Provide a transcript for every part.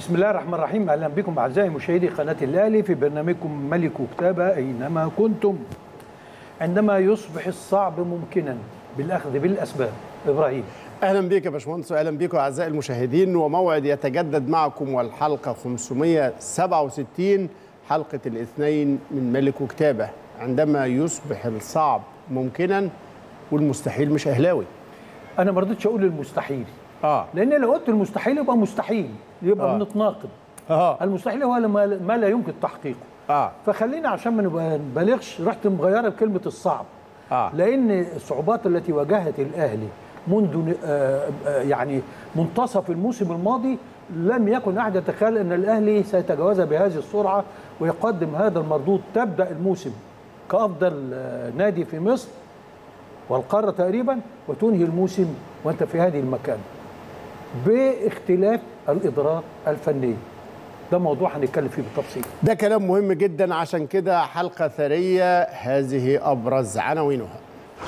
بسم الله الرحمن الرحيم اهلا بكم اعزائي مشاهدي قناه الاهلي في برنامجكم ملك كتابه اينما كنتم عندما يصبح الصعب ممكنا بالاخذ بالاسباب ابراهيم اهلا بك يا باشمهندس واهلا بكم اعزائي المشاهدين وموعد يتجدد معكم والحلقه 567 حلقه الاثنين من ملك وكتابه عندما يصبح الصعب ممكنا والمستحيل مش اهلاوي انا ما رضيتش اقول المستحيل اه لان لو قلت المستحيل يبقى مستحيل يبقى آه. بنتناقض اه المستحيل هو ما ما لا يمكن تحقيقه اه فخلينا عشان ما نبقى- نبالغش رحت مغيره بكلمه الصعب آه. لان الصعوبات التي واجهت الاهلي منذ آه، آه، يعني منتصف الموسم الماضي لم يكن احد يتخيل ان الاهلي سيتجاوزها بهذه السرعه ويقدم هذا المردود تبدا الموسم كافضل آه، نادي في مصر والقاره تقريبا وتنهي الموسم وانت في هذه المكانه باختلاف الادارات الفنيه ده موضوع هنتكلم فيه بالتفصيل ده كلام مهم جدا عشان كده حلقه ثريه هذه ابرز عناوينها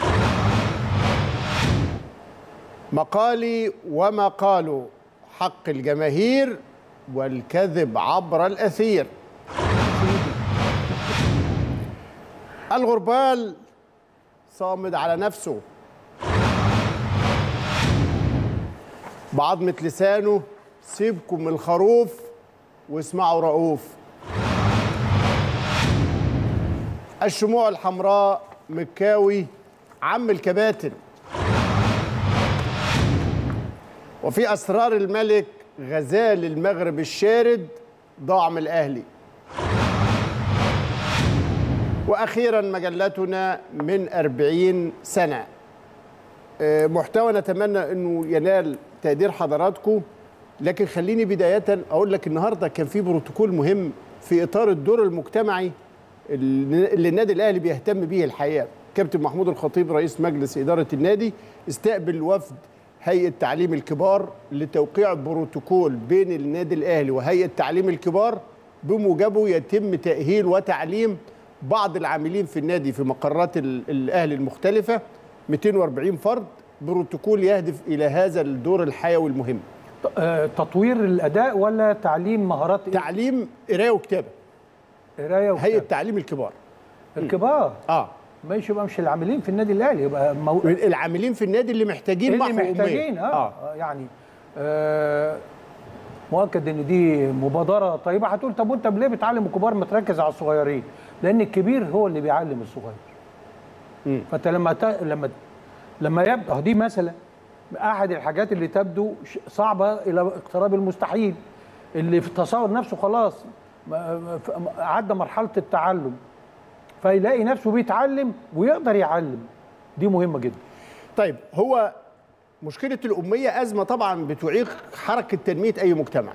مقالي ومقال حق الجماهير والكذب عبر الاثير الغربال صامد على نفسه بعضمة لسانه سيبكم من الخروف واسمعوا رؤوف الشموع الحمراء مكاوي عم الكباتن وفي أسرار الملك غزال المغرب الشارد ضاع من الأهلي وأخيرا مجلتنا من أربعين سنة آه، محتوى نتمنى أنه ينال تقدير حضراتكم لكن خليني بداية أقول لك النهاردة كان في بروتوكول مهم في إطار الدور المجتمعي اللي اللي النادي الأهلي بيهتم بيه الحقيقة كابتن محمود الخطيب رئيس مجلس إدارة النادي استقبل وفد هيئة تعليم الكبار لتوقيع بروتوكول بين النادي الأهلي وهيئة تعليم الكبار بموجبه يتم تأهيل وتعليم بعض العاملين في النادي في مقرات ال- الأهلي المختلفة 240 فرد بروتوكول يهدف إلى هذا الدور الحيوي المهم ت- آه، تطوير الاداء ولا تعليم مهارات إيه؟ تعليم قرايه وكتابه قرايه هيئه وكتابة. تعليم الكبار الكبار اه ماشي يبقى مش العاملين في النادي الاهلي يبقى مو... العاملين في النادي اللي محتاجين اللي محو أمية. محتاجين اه, آه. يعني آه مؤكد ان دي مبادره طيبه هتقول طب وانت ليه بتعلم الكبار ما تركز على الصغيرين لان الكبير هو اللي بيعلم الصغير مم. فانت لما ت... لما لما يبقى دي مثلا احد الحاجات اللي تبدو ش- صعبه الى اقتراب المستحيل اللي في التصور نفسه خلاص ما- ما- ف- عدى مرحله التعلم فيلاقي نفسه بيتعلم ويقدر يعلم دي مهمه جدا طيب هو مشكله الاميه ازمه طبعا بتعيق حركه تنميه اي مجتمع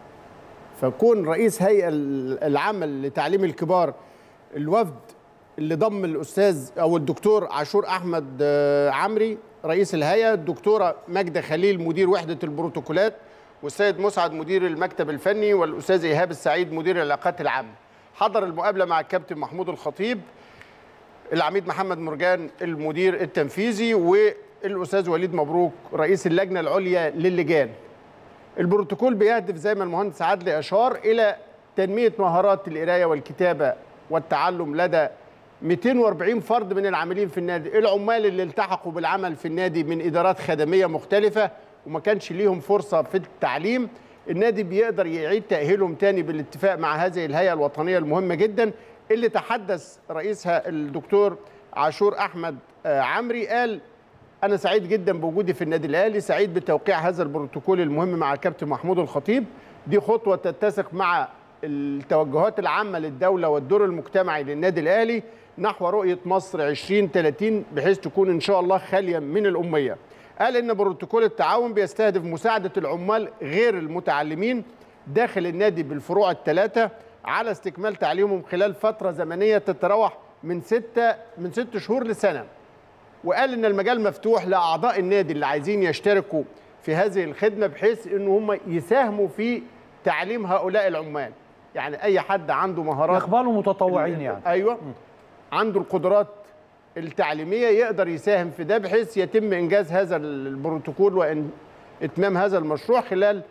فكون رئيس هيئه العامه لتعليم الكبار الوفد اللي ضم الاستاذ او الدكتور عاشور احمد آه، عمري رئيس الهيئه الدكتوره ماجده خليل مدير وحده البروتوكولات والسيد مسعد مدير المكتب الفني والاستاذ ايهاب السعيد مدير العلاقات العامه حضر المقابله مع الكابتن محمود الخطيب العميد محمد مرجان المدير التنفيذي والاستاذ وليد مبروك رئيس اللجنه العليا للجان البروتوكول بيهدف زي ما المهندس عدلي اشار الى تنميه مهارات القرايه والكتابه والتعلم لدى 240 فرد من العاملين في النادي العمال اللي التحقوا بالعمل في النادي من ادارات خدميه مختلفه وما كانش ليهم فرصه في التعليم النادي بيقدر يعيد تاهيلهم تاني بالاتفاق مع هذه الهيئه الوطنيه المهمه جدا اللي تحدث رئيسها الدكتور عاشور احمد آه، عمري قال انا سعيد جدا بوجودي في النادي الاهلي سعيد بتوقيع هذا البروتوكول المهم مع الكابتن محمود الخطيب دي خطوه تتسق مع التوجهات العامه للدوله والدور المجتمعي للنادي الاهلي نحو رؤيه مصر 2030 بحيث تكون ان شاء الله خاليه من الاميه قال ان بروتوكول التعاون بيستهدف مساعده العمال غير المتعلمين داخل النادي بالفروع الثلاثه على استكمال تعليمهم خلال فتره زمنيه تتراوح من ستة من ست شهور لسنه وقال ان المجال مفتوح لاعضاء النادي اللي عايزين يشتركوا في هذه الخدمه بحيث ان هم يساهموا في تعليم هؤلاء العمال يعني اي حد عنده مهارات يقبلوا متطوعين يعني ايوه عنده القدرات التعليميه يقدر يساهم في ده بحيث يتم انجاز هذا البروتوكول وان اتمام هذا المشروع خلال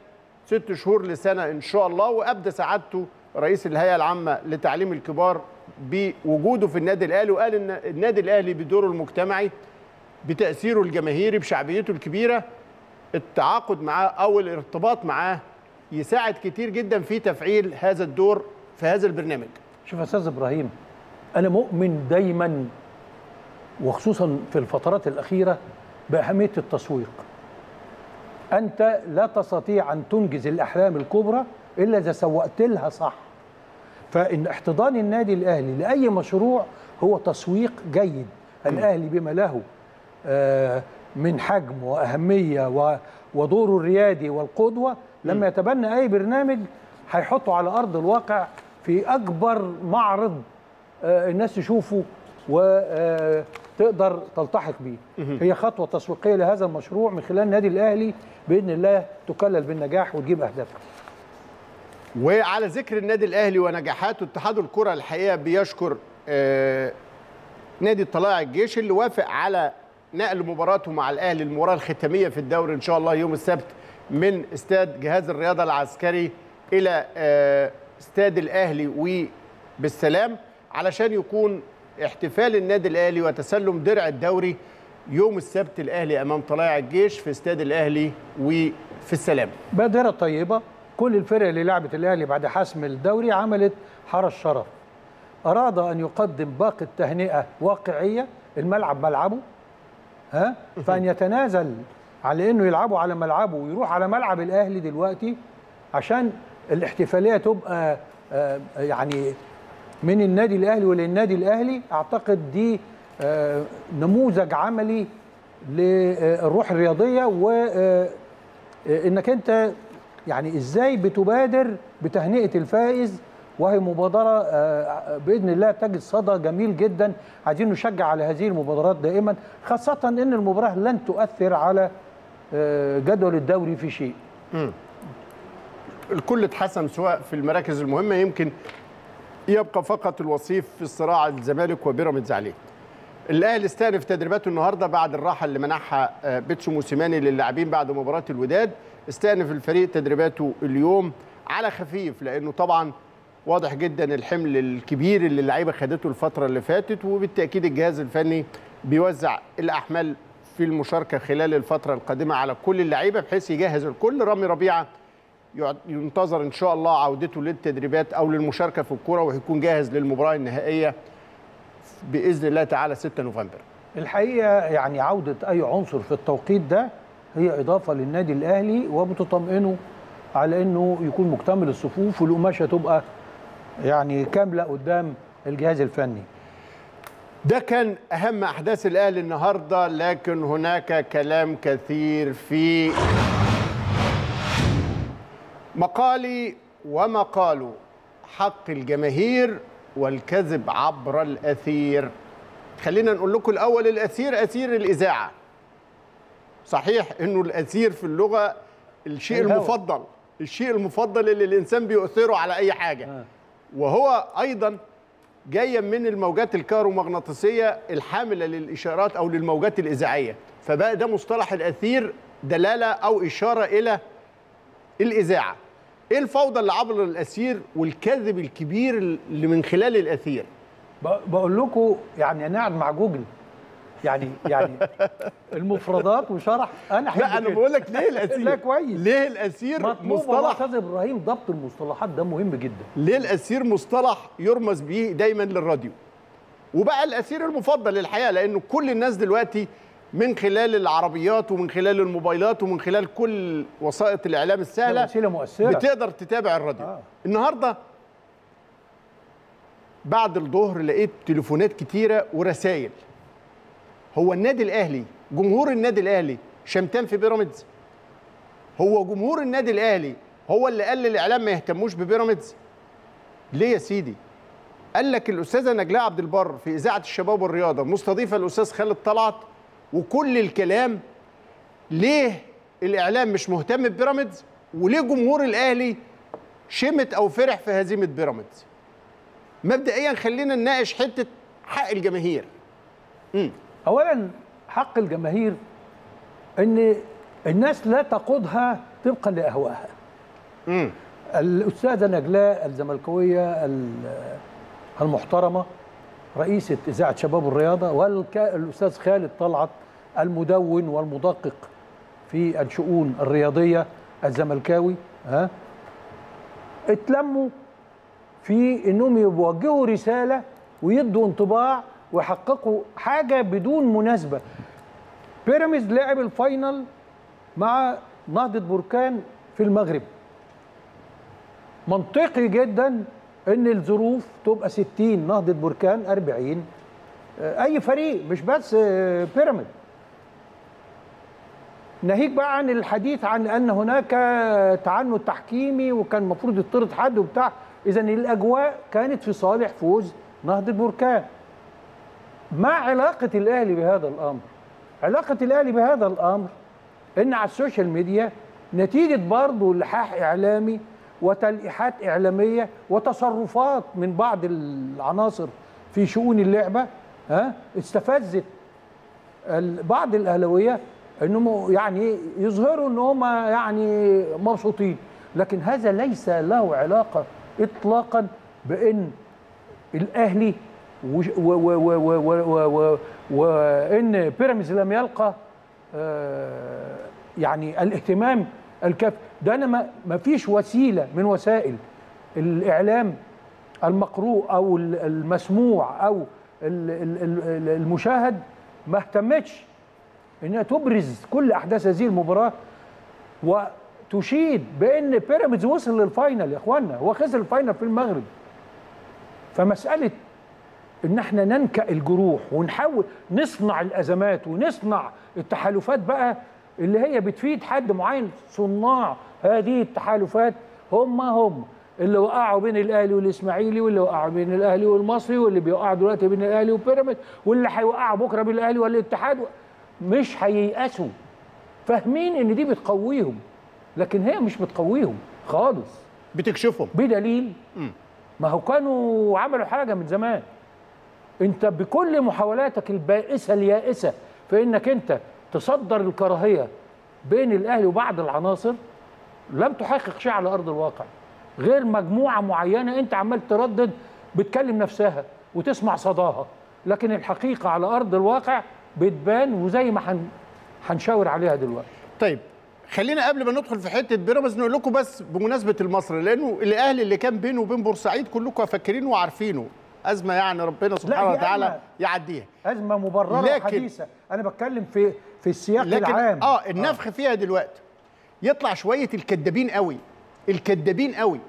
ست شهور لسنه ان شاء الله وابدى سعادته رئيس الهيئه العامه لتعليم الكبار بوجوده في النادي الاهلي وقال ان النادي الاهلي بدوره المجتمعي بتاثيره الجماهيري بشعبيته الكبيره التعاقد معاه او الارتباط معاه يساعد كتير جدا في تفعيل هذا الدور في هذا البرنامج شوف يا استاذ ابراهيم انا مؤمن دايما وخصوصا في الفترات الاخيره باهميه التسويق انت لا تستطيع ان تنجز الاحلام الكبرى الا اذا سوقت لها صح فان احتضان النادي الاهلي لاي مشروع هو تسويق جيد الاهلي بما له آه، من حجم واهميه و- ودوره الريادي والقدوه لما يتبنى اي برنامج هيحطه على ارض الواقع في اكبر معرض آه، الناس تشوفه وتقدر تلتحق بيه هي خطوه تسويقيه لهذا المشروع من خلال النادي الاهلي باذن الله تكلل بالنجاح وتجيب اهدافها وعلى ذكر النادي الاهلي ونجاحاته اتحاد الكره الحقيقه بيشكر آه، نادي طلائع الجيش اللي وافق على نقل مباراته مع الاهلي المباراه الختاميه في الدوري ان شاء الله يوم السبت من استاد جهاز الرياضه العسكري الى آه، استاد الاهلي وبالسلام علشان يكون احتفال النادي الاهلي وتسلم درع الدوري يوم السبت الاهلي امام طلائع الجيش في استاد الاهلي وفي السلام بادرة طيبة كل الفرق اللي لعبت الأهلي بعد حسم الدوري عملت حرس شرف أراد أن يقدم باقي التهنئة واقعية الملعب ملعبه ها فأن يتنازل على أنه يلعبوا على ملعبه ويروح على ملعب الأهلي دلوقتي عشان الاحتفالية تبقى آه، يعني من النادي الأهلي وللنادي الأهلي أعتقد دي آه، نموذج عملي للروح الرياضية و آه، انك انت يعني ازاي بتبادر بتهنئه الفائز وهي مبادره آه، باذن الله تجد صدى جميل جدا عايزين نشجع على هذه المبادرات دائما خاصه ان المباراه لن تؤثر على آه، جدول الدوري في شيء الكل اتحسم سواء في المراكز المهمه يمكن يبقى فقط الوصيف في الصراع الزمالك وبيراميدز عليه. الاهلي استأنف تدريباته النهارده بعد الراحه اللي منحها آه، بيتسو موسيماني للاعبين بعد مباراه الوداد استأنف الفريق تدريباته اليوم على خفيف لانه طبعا واضح جدا الحمل الكبير اللي اللعيبه خدته الفتره اللي فاتت وبالتاكيد الجهاز الفني بيوزع الاحمال في المشاركه خلال الفتره القادمه على كل اللعيبه بحيث يجهز الكل رامي ربيعه يعد- ينتظر ان شاء الله عودته للتدريبات او للمشاركه في الكوره وهيكون جاهز للمباراه النهائيه باذن الله تعالى 6 نوفمبر الحقيقه يعني عوده اي عنصر في التوقيت ده هي اضافه للنادي الاهلي وبتطمئنه على انه يكون مكتمل الصفوف والقماشه تبقى يعني كامله قدام الجهاز الفني ده كان اهم احداث الاهلي النهارده لكن هناك كلام كثير في مقالي ومقال حق الجماهير والكذب عبر الاثير خلينا نقول لكم الاول الاثير اثير الاذاعه صحيح انه الاثير في اللغه الشيء الهوى. المفضل الشيء المفضل اللي الانسان بيؤثره على اي حاجه آه. وهو ايضا جايه من الموجات الكهرومغناطيسيه الحامله للاشارات او للموجات الاذاعيه فبقى ده مصطلح الاثير دلاله او اشاره الى الاذاعه ايه الفوضى اللي عبر الاثير والكذب الكبير اللي من خلال الاثير ب- بقول لكم يعني انا قاعد مع جوجل يعني يعني المفردات وشرح انا لا أحب انا كده. بقول لك ليه الاثير لا كويس ليه الاثير مطلوب والله يا مصطلح استاذ ابراهيم ضبط المصطلحات ده مهم جدا ليه الاثير مصطلح يرمز به دايما للراديو وبقى الاثير المفضل للحقيقه لانه كل الناس دلوقتي من خلال العربيات ومن خلال الموبايلات ومن خلال كل وسائط الاعلام السهله وسيله مؤثره بتقدر تتابع الراديو آه. النهارده بعد الظهر لقيت تليفونات كتيره ورسائل هو النادي الاهلي جمهور النادي الاهلي شمتان في بيراميدز هو جمهور النادي الاهلي هو اللي قال للاعلام ما يهتموش ببيراميدز ليه يا سيدي قال لك الاستاذه نجلاء عبد البر في اذاعه الشباب والرياضه مستضيفه الاستاذ خالد طلعت وكل الكلام ليه الاعلام مش مهتم ببيراميدز وليه جمهور الاهلي شمت او فرح في هزيمه بيراميدز مبدئيا خلينا نناقش حته حق الجماهير اولا حق الجماهير ان الناس لا تقودها طبقا لاهوائها الاستاذه نجلاء الزملكاويه ال- المحترمه رئيسه اذاعه شباب الرياضه والاستاذ خالد طلعت المدون والمدقق في الشؤون الرياضيه الزملكاوي ها اتلموا في انهم يوجهوا رساله ويدوا انطباع ويحققوا حاجه بدون مناسبه بيراميدز لعب الفاينل مع نهضه بركان في المغرب منطقي جدا ان الظروف تبقى 60 نهضه بركان 40 آه، اي فريق مش بس آه، بيراميد ناهيك بقى عن الحديث عن ان هناك تعنت تحكيمي وكان المفروض يطرد حد وبتاع اذا الاجواء كانت في صالح فوز نهضه بركان ما علاقه الاهلي بهذا الامر علاقه الاهلي بهذا الامر ان على السوشيال ميديا نتيجه برضه لحاح اعلامي وتلقيحات اعلاميه وتصرفات من بعض العناصر في شؤون اللعبه ها استفزت ال- بعض الاهلاويه انهم يعني يظهروا ان هم يعني مبسوطين لكن هذا ليس له علاقه اطلاقا بان الاهلي وش- و- و- و- و- و- و- و- وان بيراميدز لم يلقى آه، يعني الاهتمام الكافي ده انا ما- ما فيش وسيله من وسائل الاعلام المقروء او ال- المسموع او ال- ال- ال- المشاهد ما اهتمتش انها تبرز كل احداث هذه المباراه وتشيد بان بيراميدز وصل للفاينل يا اخوانا هو خسر الفاينل في المغرب فمساله ان احنا ننكأ الجروح ونحاول نصنع الازمات ونصنع التحالفات بقى اللي هي بتفيد حد معين صناع هذه التحالفات هم هم اللي وقعوا بين الاهلي والاسماعيلي واللي وقعوا بين الاهلي والمصري واللي بيوقعوا دلوقتي بين الاهلي وبيراميدز واللي هيوقعوا بكره بين الاهلي والاتحاد مش هييأسوا فاهمين ان دي بتقويهم لكن هي مش بتقويهم خالص بتكشفهم بدليل ما هو كانوا عملوا حاجه من زمان انت بكل محاولاتك البائسه اليائسه في انك انت تصدر الكراهيه بين الاهلي وبعض العناصر لم تحقق شيء على ارض الواقع غير مجموعه معينه انت عمال تردد بتكلم نفسها وتسمع صداها لكن الحقيقه على ارض الواقع بتبان وزي ما هن- هنشاور عليها دلوقتي طيب خلينا قبل ما ندخل في حته بيراميدز نقول لكم بس بمناسبه المصري لانه الاهلي اللي كان بينه وبين بورسعيد كلكم فاكرينه وعارفينه ازمه يعني ربنا سبحانه دي وتعالى أزمة. يعديها ازمه مبرره لكن- وحديثه انا بتكلم في في السياق لكن العام اه النفخ فيها دلوقتي يطلع شويه الكدابين قوي الكدابين قوي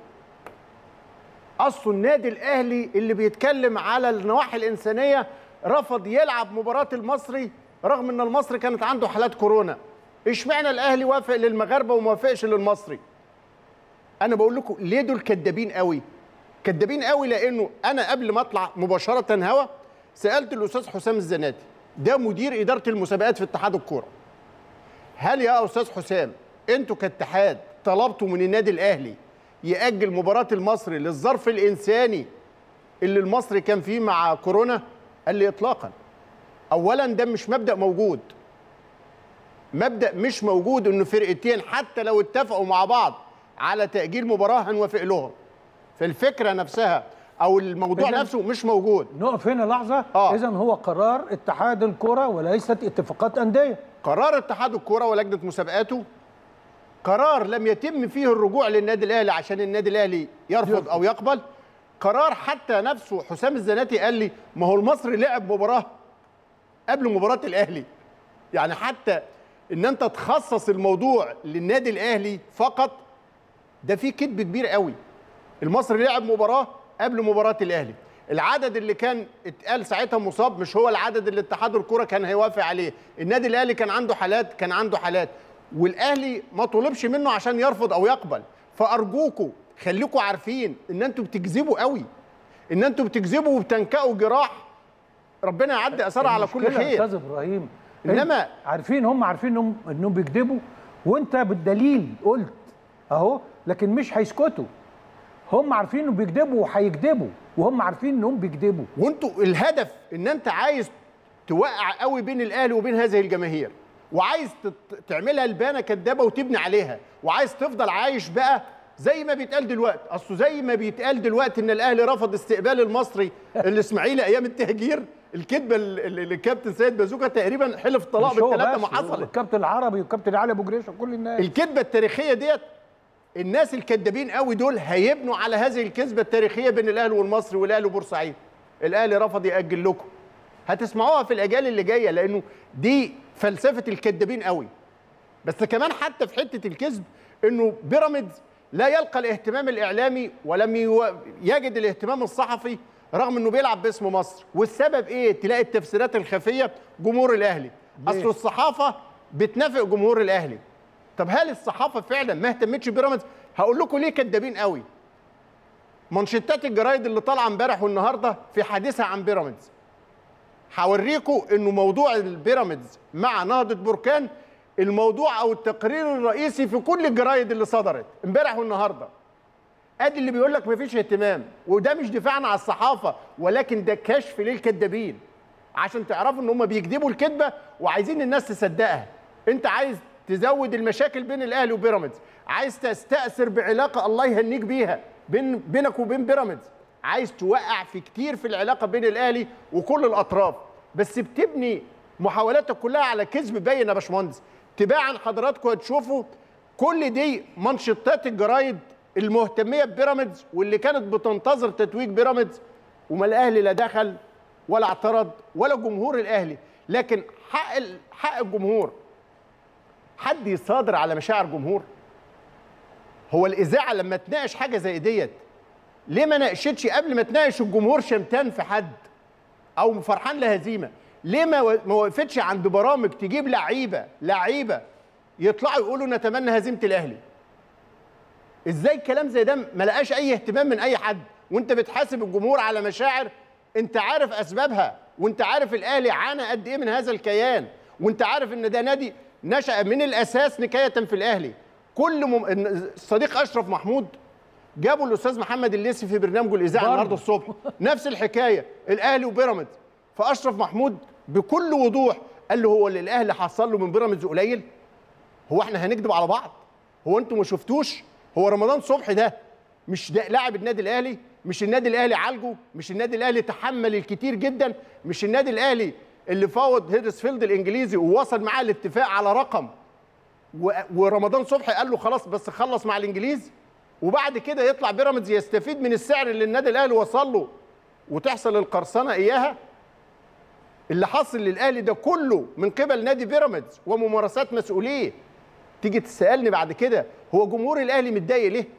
اصل النادي الاهلي اللي بيتكلم على النواحي الانسانيه رفض يلعب مباراه المصري رغم ان المصري كانت عنده حالات كورونا اشمعنى الاهلي وافق للمغاربه وما وافقش للمصري انا بقول لكم ليه دول كدابين قوي كدابين قوي لانه انا قبل ما اطلع مباشره هوا سالت الاستاذ حسام الزناتي ده مدير اداره المسابقات في اتحاد الكوره هل يا استاذ حسام انتوا كاتحاد طلبتوا من النادي الاهلي ياجل مباراه المصري للظرف الانساني اللي المصري كان فيه مع كورونا قال لي اطلاقا اولا ده مش مبدا موجود مبدا مش موجود انه فرقتين حتى لو اتفقوا مع بعض على تاجيل مباراه هنوافق لهم فالفكره نفسها او الموضوع إذن- نفسه مش موجود نقف هنا لحظه آه. اذا هو قرار اتحاد الكره وليست اتفاقات انديه قرار اتحاد الكوره ولجنه مسابقاته قرار لم يتم فيه الرجوع للنادي الاهلي عشان النادي الاهلي يرفض او يقبل قرار حتى نفسه حسام الزناتي قال لي ما هو المصري لعب مباراه قبل مباراه الاهلي يعني حتى ان انت تخصص الموضوع للنادي الاهلي فقط ده فيه كذب كبير قوي المصري لعب مباراه قبل مباراه الاهلي العدد اللي كان اتقال ساعتها مصاب مش هو العدد اللي اتحاد الكوره كان هيوافق عليه النادي الاهلي كان عنده حالات كان عنده حالات والاهلي ما طلبش منه عشان يرفض او يقبل فارجوكوا خليكوا عارفين ان انتوا بتكذبوا قوي ان انتوا بتكذبوا وبتنكأوا جراح ربنا يعدي اثرها على كل المشكلة يا خير استاذ ابراهيم إنما- إنت عارفين هم عارفين انهم انهم بيكذبوا وانت بالدليل قلت اهو لكن مش هيسكتوا هم عارفين انهم بيكذبوا وهيكذبوا وهم عارفين انهم بيكذبوا وانتوا الهدف ان انت عايز توقع قوي بين الاهلي وبين هذه الجماهير وعايز تت- تعملها البانه كدابه وتبني عليها وعايز تفضل عايش بقى زي ما بيتقال دلوقتي اصله زي ما بيتقال دلوقتي ان الاهلي رفض استقبال المصري الاسماعيلي ايام التهجير الكذبه اللي اللي الكابتن سيد بازوكا تقريبا حلف طلاق مش هو بالثلاثه بس، ما حصلت الكابتن العربي والكابتن علي ابو جريشه وكل الناس الكذبه التاريخيه ديت الناس الكذابين قوي دول هيبنوا على هذه الكذبه التاريخيه بين الاهلي والمصري والاهلي وبورسعيد الاهلي رفض ياجل لكم هتسمعوها في الاجيال اللي جايه لانه دي فلسفه الكذابين قوي بس كمان حتى في حته الكذب انه بيراميدز لا يلقى الاهتمام الاعلامي ولم يو- يجد الاهتمام الصحفي رغم انه بيلعب باسم مصر والسبب ايه تلاقي التفسيرات الخفيه جمهور الاهلي اصل الصحافه بتنافق جمهور الاهلي طب هل الصحافه فعلا ما اهتمتش بيراميدز هقول لكم ليه كدابين قوي منشطات الجرايد اللي طالعه امبارح والنهارده في حادثه عن بيراميدز هوريكم انه موضوع البيراميدز مع نهضه بركان الموضوع او التقرير الرئيسي في كل الجرايد اللي صدرت امبارح والنهارده ادي اللي بيقول لك مفيش اهتمام وده مش دفاعنا على الصحافه ولكن ده كشف للكذابين عشان تعرفوا ان هم بيكذبوا الكذبه وعايزين الناس تصدقها انت عايز تزود المشاكل بين الاهلي وبيراميدز عايز تستأثر بعلاقه الله يهنيك بيها بين بينك وبين بيراميدز عايز توقع في كتير في العلاقه بين الاهلي وكل الاطراف بس بتبني محاولاتك كلها على كذب باين يا باشمهندس تباعا حضراتكم هتشوفوا كل دي منشطات الجرايد المهتميه ببيراميدز واللي كانت بتنتظر تتويج بيراميدز وما الاهلي لا دخل ولا اعترض ولا جمهور الاهلي لكن حق ال- حق الجمهور حد يصادر على مشاعر جمهور هو الاذاعه لما تناقش حاجه زي ديت ليه ما ناقشتش قبل ما تناقش الجمهور شمتان في حد او فرحان لهزيمه ليه ما و- ما وقفتش عند برامج تجيب لعيبه لعيبه يطلعوا يقولوا نتمنى هزيمه الاهلي ازاي كلام زي ده ما لقاش اي اهتمام من اي حد وانت بتحاسب الجمهور على مشاعر انت عارف اسبابها وانت عارف الاهلي عانى قد ايه من هذا الكيان وانت عارف ان ده نادي نشأ من الاساس نكايه في الاهلي كل مم... الصديق اشرف محمود جابوا الاستاذ محمد الليثي في برنامجه الاذاعي برضه. النهارده الصبح نفس الحكايه الاهلي وبيراميدز فاشرف محمود بكل وضوح قال له هو اللي الاهلي حصل له من بيراميدز قليل هو احنا هنكذب على بعض هو انتوا ما شفتوش هو رمضان صبحي ده مش ده لاعب النادي الاهلي مش النادي الاهلي عالجه مش النادي الاهلي تحمل الكتير جدا مش النادي الاهلي اللي فاوض هيدرسفيلد الانجليزي ووصل معاه الاتفاق على رقم و- ورمضان صبحي قال له خلاص بس خلص مع الانجليز وبعد كده يطلع بيراميدز يستفيد من السعر اللي النادي الاهلي وصل له وتحصل القرصنه اياها اللي حصل للاهلي ده كله من قبل نادي بيراميدز وممارسات مسؤوليه تيجي تسالني بعد كده هو جمهور الاهلي متضايق ليه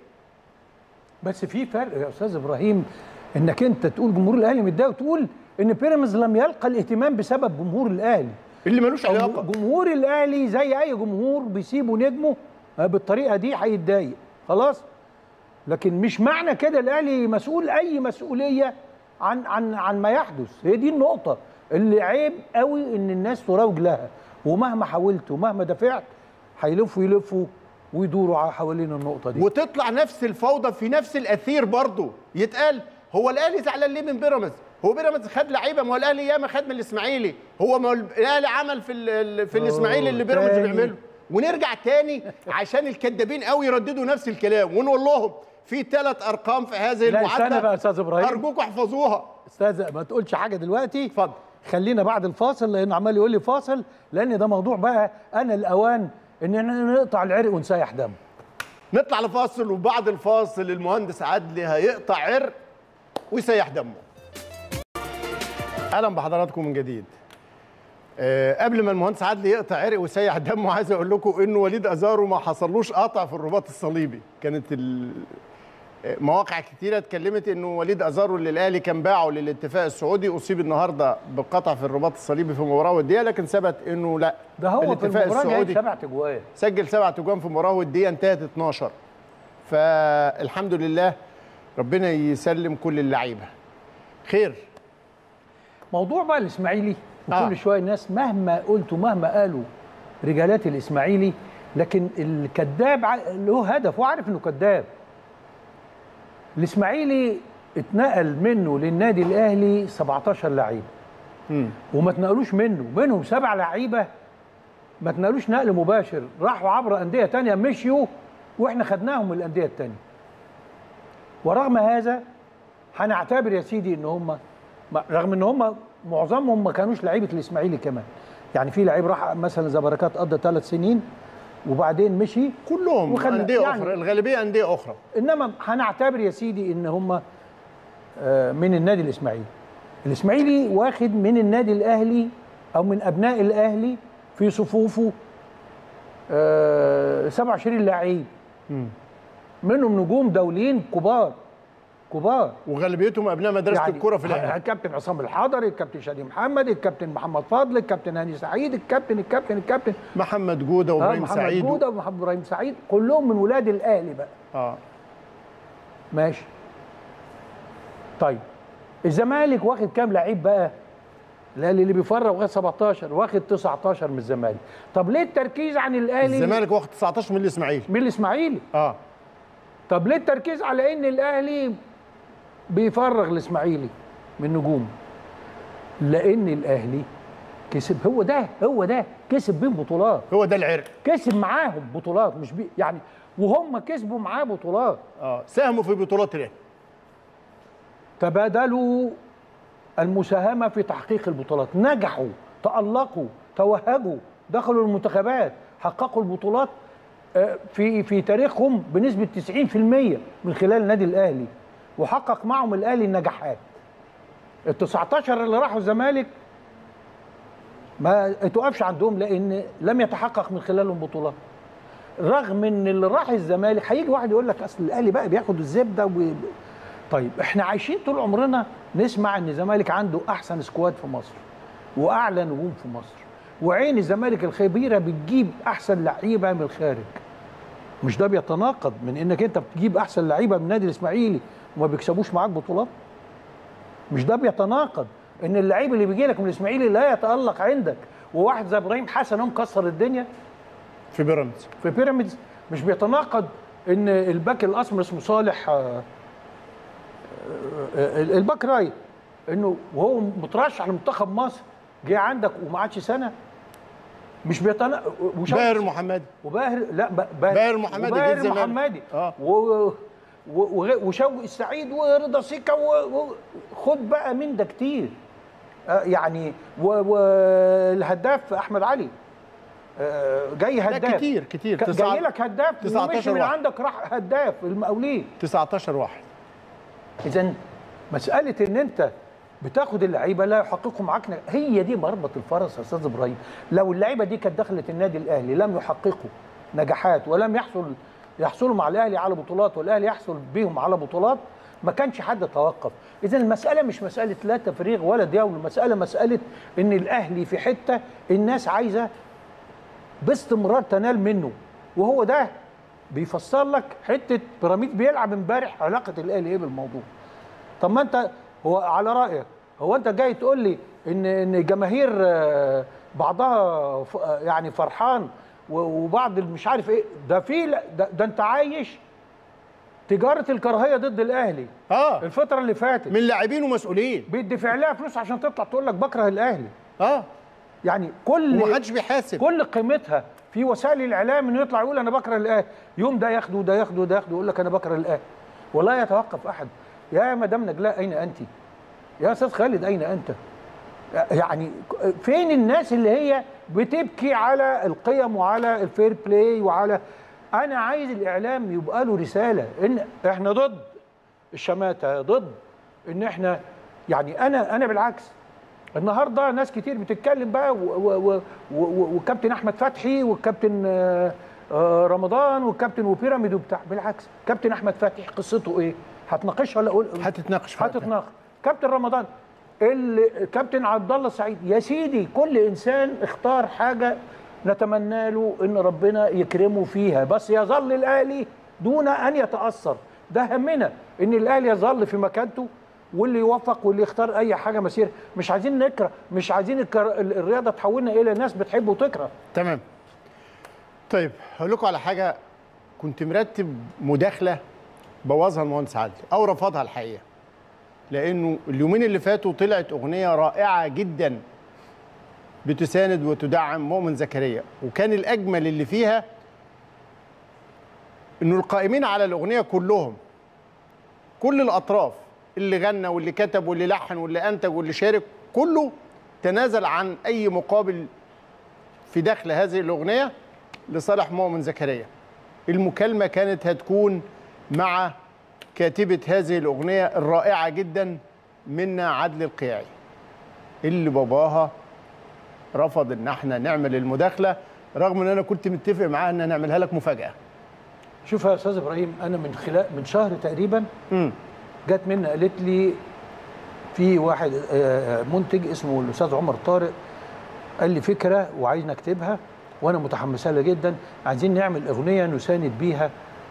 بس في فرق يا استاذ ابراهيم انك انت تقول جمهور الاهلي متضايق وتقول ان بيراميدز لم يلقى الاهتمام بسبب جمهور الاهلي اللي ملوش علاقه جمهور الاهلي زي اي جمهور بيسيبوا نجمه آه، بالطريقه دي هيتضايق خلاص لكن مش معنى كده الاهلي مسؤول اي مسؤوليه عن عن عن ما يحدث هي دي النقطه اللي عيب قوي ان الناس تروج لها ومهما حاولت ومهما دفعت هيلفوا يلفوا ويدوروا ع- حوالين النقطه دي وتطلع نفس الفوضى في نفس الاثير برضه يتقال هو الاهلي زعلان ليه من بيراميدز هو بيراميدز خد لعيبه ما هو الاهلي ياما خد من الاسماعيلي هو ما هو الاهلي عمل في ال- ال- في الاسماعيلي اللي بيراميدز تاني. بيعمله ونرجع تاني عشان الكدابين قوي يرددوا نفس الكلام ونقول لهم في ثلاث ارقام في هذه لا، المعادله استنى بقى يا أستاذ إبراهيم. ارجوكم احفظوها استاذ ما تقولش حاجه دلوقتي اتفضل. خلينا بعد الفاصل لان عمال يقول لي فاصل لان ده موضوع بقى انا الاوان ان احنا نقطع العرق ونسيح دم نطلع لفاصل وبعد الفاصل المهندس عدلي هيقطع عرق ويسيح دمه اهلا بحضراتكم من جديد أه قبل ما المهندس عدلي يقطع عرق ويسيح دمه عايز اقول لكم انه وليد ازارو ما حصلوش قطع في الرباط الصليبي كانت ال- آه، مواقع كتيره اتكلمت انه وليد ازارو اللي الاهلي كان باعه للاتفاق السعودي اصيب النهارده بقطع في الرباط الصليبي في مباراه وديه لكن ثبت انه لا ده هو في الاتفاق المباراه جايب السعودي سبع تجوال سجل سبع تجوان في مباراه وديه انتهت 12 فالحمد لله ربنا يسلم كل اللعيبه خير موضوع بقى الاسماعيلي وكل آه. شويه الناس مهما قلت ومهما قالوا رجالات الاسماعيلي لكن الكذاب ع- له هدف وعارف انه كذاب الاسماعيلي اتنقل منه للنادي الاهلي 17 لعيب وما اتنقلوش منه منهم سبع لعيبه ما اتنقلوش نقل مباشر راحوا عبر انديه تانية مشيوا واحنا خدناهم من الانديه التانية ورغم هذا هنعتبر يا سيدي ان هم ما- رغم ان هم معظمهم ما كانوش لعيبه الاسماعيلي كمان يعني في لعيب راح مثلا زي بركات قضى ثلاث سنين وبعدين مشي كلهم وخلى- انديه يعني- اخرى الغالبيه انديه اخرى انما هنعتبر يا سيدي ان هم آه، من النادي الاسماعيلي الاسماعيلي واخد من النادي الاهلي او من ابناء الاهلي في صفوفه آه، 27 لعيب منهم نجوم دوليين كبار كبار وغالبيتهم ابناء مدرسه يعني الكره في الاهلي الكابتن عصام الحضري الكابتن شادي محمد الكابتن محمد فضل الكابتن هاني سعيد الكابتن الكابتن الكابتن محمد جوده آه، وابراهيم محمد سعيد جوده ومحمد ابراهيم سعيد كلهم من ولاد الاهلي بقى اه ماشي طيب الزمالك واخد كام لعيب بقى الاهلي اللي بيفرغ واخد 17 واخد 19 من الزمالك طب ليه التركيز عن الاهلي الزمالك واخد 19 من الاسماعيلي من الاسماعيلي اه طب ليه التركيز على ان الاهلي بيفرغ الاسماعيلي من نجوم لان الاهلي كسب هو ده هو ده كسب بين بطولات هو ده العرق كسب معاهم بطولات مش بي يعني وهم كسبوا معاه بطولات اه ساهموا في بطولات الاهلي تبادلوا المساهمة في تحقيق البطولات نجحوا تألقوا توهجوا دخلوا المنتخبات حققوا البطولات آه، في في تاريخهم بنسبة 90% من خلال النادي الأهلي وحقق معهم الأهلي النجاحات ال 19 اللي راحوا الزمالك ما توقفش عندهم لأن لم يتحقق من خلالهم بطولات رغم ان اللي راح الزمالك هيجي واحد يقول لك اصل الاهلي بقى بياخد الزبده و... طيب احنا عايشين طول عمرنا نسمع ان الزمالك عنده احسن سكواد في مصر واعلى نجوم في مصر وعين الزمالك الخبيره بتجيب احسن لعيبه من الخارج مش ده بيتناقض من انك انت بتجيب احسن لعيبه من النادي الاسماعيلي وما بيكسبوش معاك بطولات مش ده بيتناقض ان اللعيب اللي بيجي لك من الاسماعيلي لا يتالق عندك وواحد زي ابراهيم حسن هو مكسر الدنيا في بيراميدز في بيراميدز مش بيتناقض ان الباك الاسمر اسمه صالح آه، آه، الباك رايت انه وهو مترشح لمنتخب مصر جه عندك وما عادش سنه مش بيتناقض باهر المحمدي وباهر لا ب- باهر محمدي جه وباهر الزمالك. محمدي آه. و و- وغ- وشوقي السعيد ورضا سيكا و- وخد بقى من ده كتير آه، يعني والهداف احمد علي آه، جاي لا هداف كتير كتير ك- تسعة- جاي لك هداف 19 ومشي من واحد. عندك راح هداف المقاولين 19 واحد اذا مساله ان انت بتاخد اللعيبه لا يحققوا معاك نج- هي دي مربط الفرس يا استاذ ابراهيم لو اللعيبه دي كانت دخلت النادي الاهلي لم يحققوا نجاحات ولم يحصل يحصلوا مع الاهلي على بطولات والاهلي يحصل بيهم على بطولات ما كانش حد توقف اذا المساله مش مساله لا تفريغ ولا ديول المساله مساله ان الاهلي في حته الناس عايزه باستمرار تنال منه وهو ده بيفسر لك حته بيراميد بيلعب امبارح علاقه الاهلي ايه بالموضوع طب ما انت هو على رايك هو انت جاي تقول لي ان ان جماهير آه، بعضها ف- آه، يعني فرحان و- وبعض اللي مش عارف ايه ده في لا- ده, ده انت عايش تجاره الكراهيه ضد الاهلي اه الفتره اللي فاتت من لاعبين ومسؤولين بيدفع لها فلوس عشان تطلع تقول لك بكره الاهلي اه يعني كل ومحدش بيحاسب كل قيمتها في وسائل الاعلام انه يطلع يقول انا بكره الاهلي يوم ده ياخده وده ياخده وده ياخده يقول لك انا بكره الاهلي ولا يتوقف احد يا مدام نجلاء اين انت يا استاذ خالد اين انت يعني فين الناس اللي هي بتبكي على القيم وعلى الفير بلاي وعلى انا عايز الاعلام يبقى له رساله ان احنا ضد الشماته ضد ان احنا يعني انا انا بالعكس النهارده ناس كتير بتتكلم بقى و- و- و- و- وكابتن احمد فتحي والكابتن آه، آه، رمضان والكابتن وبيراميد وبتاع بالعكس كابتن احمد فتحي قصته ايه؟ هتناقشها ولا اقول هتتناقش في وقتها. هتتناقش كابتن رمضان اللي كابتن عبد الله السعيد يا سيدي كل انسان اختار حاجه نتمنى له ان ربنا يكرمه فيها بس يظل الاهلي دون ان يتاثر ده همنا ان الاهلي يظل في مكانته واللي يوفق واللي يختار اي حاجه مسير مش عايزين نكره مش عايزين الكر- الرياضه تحولنا الى ناس بتحب وتكره تمام طيب هقول لكم على حاجه كنت مرتب مداخله بوظها المهندس عادل او رفضها الحقيقه لانه اليومين اللي فاتوا طلعت اغنيه رائعه جدا بتساند وتدعم مؤمن زكريا وكان الاجمل اللي فيها انه القائمين على الاغنيه كلهم كل الاطراف اللي غنى واللي كتب واللي لحن واللي انتج واللي شارك كله تنازل عن اي مقابل في دخل هذه الاغنيه لصالح مؤمن زكريا المكالمه كانت هتكون مع كاتبه هذه الاغنيه الرائعه جدا منا عدل القيعي اللي باباها رفض ان احنا نعمل المداخله رغم ان انا كنت متفق معاها ان نعملها لك مفاجاه شوف يا استاذ ابراهيم انا من خلال من شهر تقريبا امم جت منى قالت لي في واحد آه، منتج اسمه الاستاذ عمر طارق قال لي فكره وعايزني اكتبها وانا متحمسه لها جدا عايزين نعمل اغنيه نساند بيها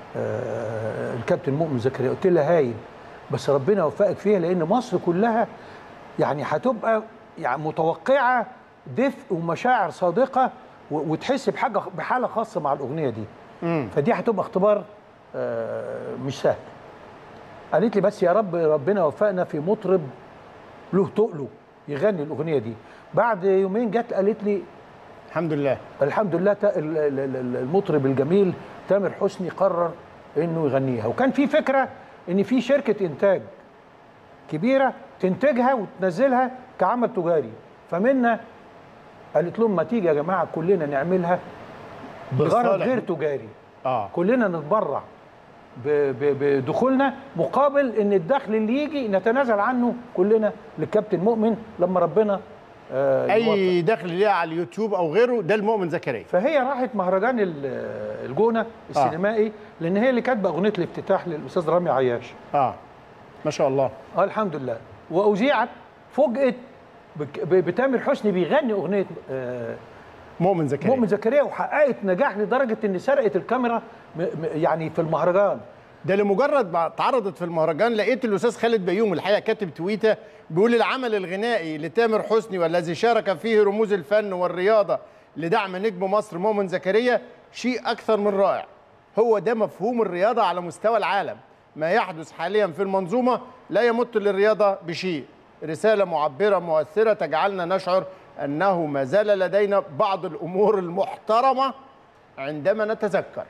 آه، الكابتن مؤمن زكريا قلت لها هايل بس ربنا يوفقك فيها لان مصر كلها يعني هتبقى يعني متوقعه دفء ومشاعر صادقه و- وتحس بحاجه بحاله خاصه مع الاغنيه دي امم فدي هتبقى اختبار آه، مش سهل قالت لي بس يا رب ربنا وفقنا في مطرب له تقله يغني الاغنيه دي بعد يومين جت قالت لي الحمد لله الحمد لله تا- ال- ال- ال- المطرب الجميل تامر حسني قرر انه يغنيها وكان في فكره ان في شركه انتاج كبيره تنتجها وتنزلها كعمل تجاري فمنا قالت لهم ما تيجي يا جماعه كلنا نعملها بغرض بالصالح. غير تجاري اه كلنا نتبرع ب- ب- بدخولنا مقابل ان الدخل اللي يجي نتنازل عنه كلنا للكابتن مؤمن لما ربنا آه، يوفق. اي دخل ليها على اليوتيوب او غيره ده المؤمن زكريا فهي راحت مهرجان ال- الجونه السينمائي لان هي اللي كاتبه اغنيه الافتتاح للاستاذ رامي عياش اه ما شاء الله اه الحمد لله واذيعت فوجئت بك- ب- بتامر حسني بيغني اغنيه آه، مؤمن زكريا مؤمن زكريا وحققت نجاح لدرجه ان سرقت الكاميرا م- م- يعني في المهرجان ده لمجرد ما اتعرضت في المهرجان لقيت الاستاذ خالد بيوم الحقيقه كاتب تويته بيقول العمل الغنائي لتامر حسني والذي شارك فيه رموز الفن والرياضه لدعم نجم مصر مؤمن زكريا شيء اكثر من رائع هو ده مفهوم الرياضه على مستوى العالم ما يحدث حاليا في المنظومه لا يمت للرياضه بشيء رساله معبره مؤثره تجعلنا نشعر انه ما زال لدينا بعض الامور المحترمه عندما نتذكر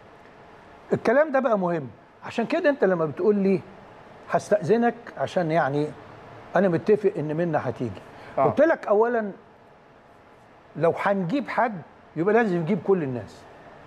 الكلام ده بقى مهم عشان كده انت لما بتقول لي هستأذنك عشان يعني انا متفق ان منا هتيجي آه. قلت لك اولا لو هنجيب حد يبقى لازم نجيب كل الناس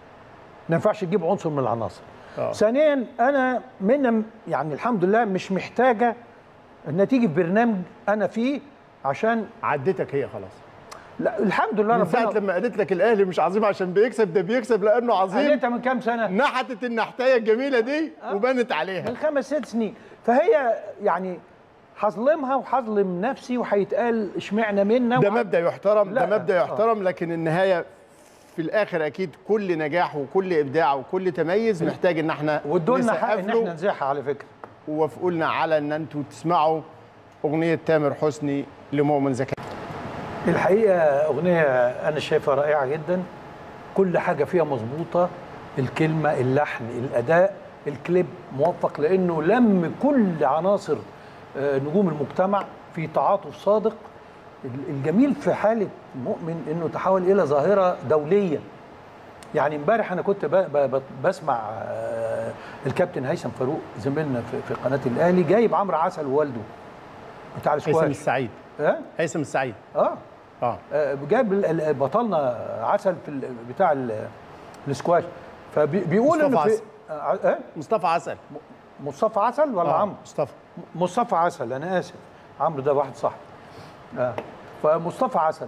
ما ينفعش تجيب عنصر من العناصر آه. ثانيا انا منا يعني الحمد لله مش محتاجه انها تيجي في برنامج انا فيه عشان عدتك هي خلاص لا الحمد لله من ساعه ربنا لما قالت لك الاهلي مش عظيم عشان بيكسب ده بيكسب لانه عظيم قالتها من كام سنه نحتت النحتايه الجميله دي وبنت عليها من خمس ست سنين فهي يعني هظلمها وهظلم نفسي وهيتقال اشمعنى منا ده وه- مبدا يحترم ده لا. مبدا يحترم لكن النهايه في الاخر اكيد كل نجاح وكل ابداع وكل تميز محتاج ان احنا وادوا لنا حق ان نسقف له احنا نزاحها على فكره ووافقوا لنا على ان انتوا تسمعوا اغنيه تامر حسني لمؤمن زكريا الحقيقه اغنيه انا شايفها رائعه جدا كل حاجه فيها مظبوطه الكلمه اللحن الاداء الكليب موفق لانه لم كل عناصر آه، نجوم المجتمع في تعاطف صادق الجميل في حاله مؤمن انه تحول الى ظاهره دوليه يعني امبارح انا كنت ب- ب- ب- بسمع آه، الكابتن هيثم فاروق زميلنا في في قناه الاهلي جايب عمرو عسل ووالده بتاع هيثم السكواش السعيد ها هيثم السعيد اه اه آه، جايب ال- ال- بطلنا عسل في ال- بتاع ال- السكواش فبيقول مصطفى انه في عسل. آه، آه، مصطفى عسل مصطفى عسل ولا آه، عمرو؟ مصطفى مصطفى عسل انا اسف عمرو ده واحد صاحبي آه. فمصطفى عسل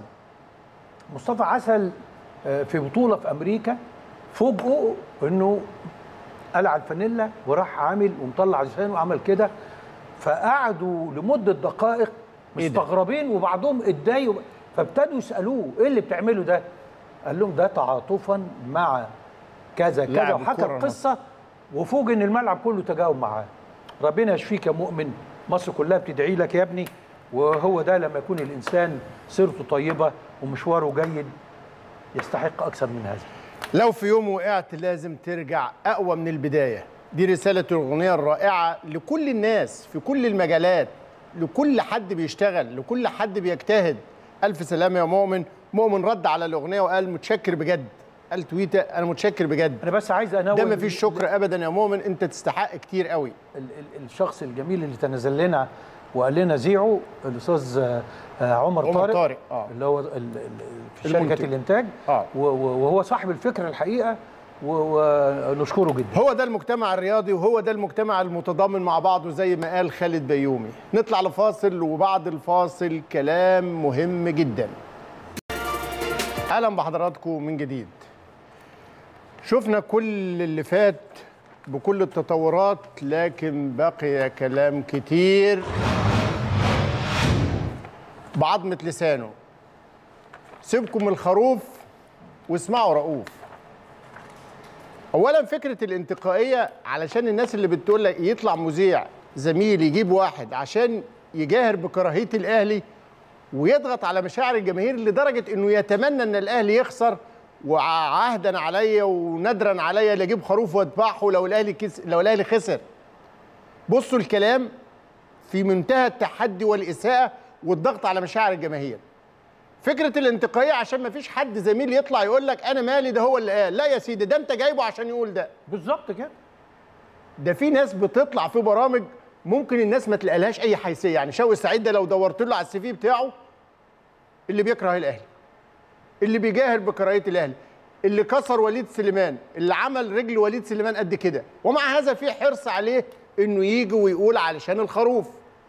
مصطفى عسل آه، في بطوله في امريكا فوجئوا انه قلع الفانيلا وراح عامل ومطلع لسانه وعمل كده فقعدوا لمده دقائق إيه ده؟ مستغربين وبعضهم اتضايقوا فابتدوا يسالوه ايه اللي بتعمله ده؟ قال لهم ده تعاطفا مع كذا كذا لاعب وحكى الكرة القصه وفوج ان الملعب كله تجاوب معاه ربنا يشفيك يا مؤمن مصر كلها بتدعي لك يا ابني وهو ده لما يكون الانسان سيرته طيبه ومشواره جيد يستحق اكثر من هذا لو في يوم وقعت لازم ترجع اقوى من البدايه دي رساله الاغنيه الرائعه لكل الناس في كل المجالات لكل حد بيشتغل لكل حد بيجتهد الف سلامه يا مؤمن مؤمن رد على الاغنيه وقال متشكر بجد قال تويته انا متشكر بجد انا بس عايز انوه ده مفيش شكر ابدا يا مؤمن انت تستحق كتير قوي ال- ال- الشخص الجميل اللي تنزل لنا وقال لنا زيعوا الاستاذ آه، آه، عمر, عمر طارق, طارق، آه. اللي هو ال- ال- في المنتج. شركه الانتاج آه. و- و- وهو صاحب الفكره الحقيقه و- ونشكره جدا هو ده المجتمع الرياضي وهو ده المجتمع المتضامن مع بعضه زي ما قال خالد بيومي نطلع لفاصل وبعد الفاصل كلام مهم جدا اهلا بحضراتكم من جديد شفنا كل اللي فات بكل التطورات لكن بقي كلام كتير بعظمة لسانه سيبكم الخروف واسمعوا رؤوف اولا فكره الانتقائيه علشان الناس اللي بتقول لك يطلع مذيع زميل يجيب واحد عشان يجاهر بكراهيه الاهلي ويضغط على مشاعر الجماهير لدرجه انه يتمنى ان الاهلي يخسر وعهدا عليا وندرا عليا اللي اجيب خروف واذبحه لو الاهلي كس... لو الاهلي خسر بصوا الكلام في منتهى التحدي والاساءه والضغط على مشاعر الجماهير فكره الانتقائيه عشان ما فيش حد زميل يطلع يقول لك انا مالي ده هو اللي قال لا يا سيدي ده انت جايبه عشان يقول ده بالظبط كده ده في ناس بتطلع في برامج ممكن الناس ما تلاقيلهاش اي حيثيه يعني شوقي سعيد ده لو دورت له على السي في بتاعه اللي بيكره الاهلي اللي بيجاهر بكراهيه الاهلي اللي كسر وليد سليمان اللي عمل رجل وليد سليمان قد كده ومع هذا في حرص عليه انه يجي ويقول علشان الخروف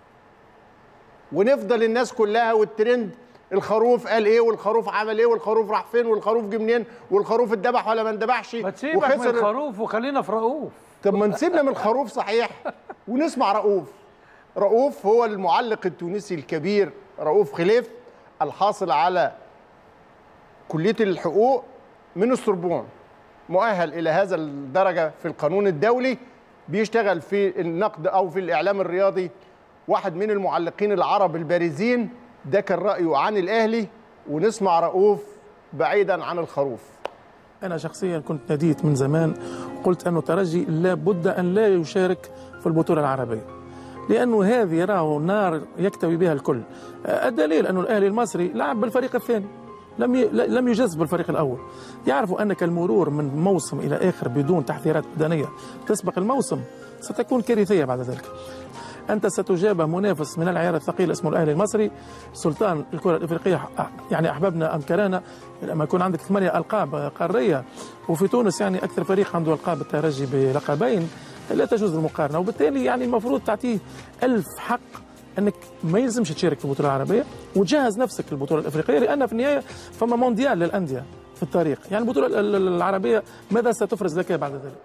ونفضل الناس كلها والترند الخروف قال ايه والخروف عمل ايه والخروف راح فين والخروف جه منين والخروف اتذبح ولا ما اتذبحش ما تسيبك من الخروف وخلينا في رؤوف طب ما نسيبنا من الخروف صحيح ونسمع رؤوف رؤوف هو المعلق التونسي الكبير رؤوف خليف الحاصل على كلية الحقوق من السوربون مؤهل إلى هذا الدرجة في القانون الدولي بيشتغل في النقد أو في الإعلام الرياضي واحد من المعلقين العرب البارزين ده كان رأيه عن الأهلي ونسمع رؤوف بعيدا عن الخروف أنا شخصيا كنت ناديت من زمان وقلت أنه ترجي لا بد أن لا يشارك في البطولة العربية لأنه هذه راه نار يكتوي بها الكل الدليل أنه الأهلي المصري لعب بالفريق الثاني لم ي... لم يجز بالفريق الأول يعرفوا أنك المرور من موسم إلى آخر بدون تحذيرات بدنية تسبق الموسم ستكون كارثية بعد ذلك انت ستجابه منافس من العيار الثقيل اسمه الاهلي المصري سلطان الكره الافريقيه يعني احببنا ام كرهنا لما يكون عندك ثمانيه القاب قاريه وفي تونس يعني اكثر فريق عنده القاب الترجي بلقبين لا تجوز المقارنه وبالتالي يعني المفروض تعطيه ألف حق انك ما يلزمش تشارك في البطوله العربيه وتجهز نفسك للبطوله الافريقيه لان في النهايه فما مونديال للانديه في التاريخ يعني البطوله العربيه ماذا ستفرز لك بعد ذلك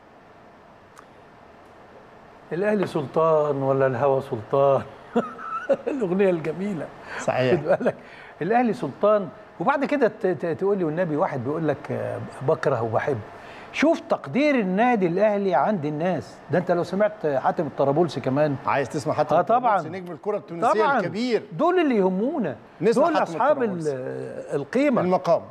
الاهلي سلطان ولا الهوى سلطان الاغنيه الجميله صحيح خد بالك الاهلي سلطان وبعد كده تقول لي والنبي واحد بيقول لك بكره وبحب شوف تقدير النادي الاهلي عند الناس ده انت لو سمعت حاتم الطرابلسي كمان عايز تسمع حاتم اه طبعا نجم الكره التونسيه طبعا الكبير دول اللي يهمونا دول اصحاب القيمه المقام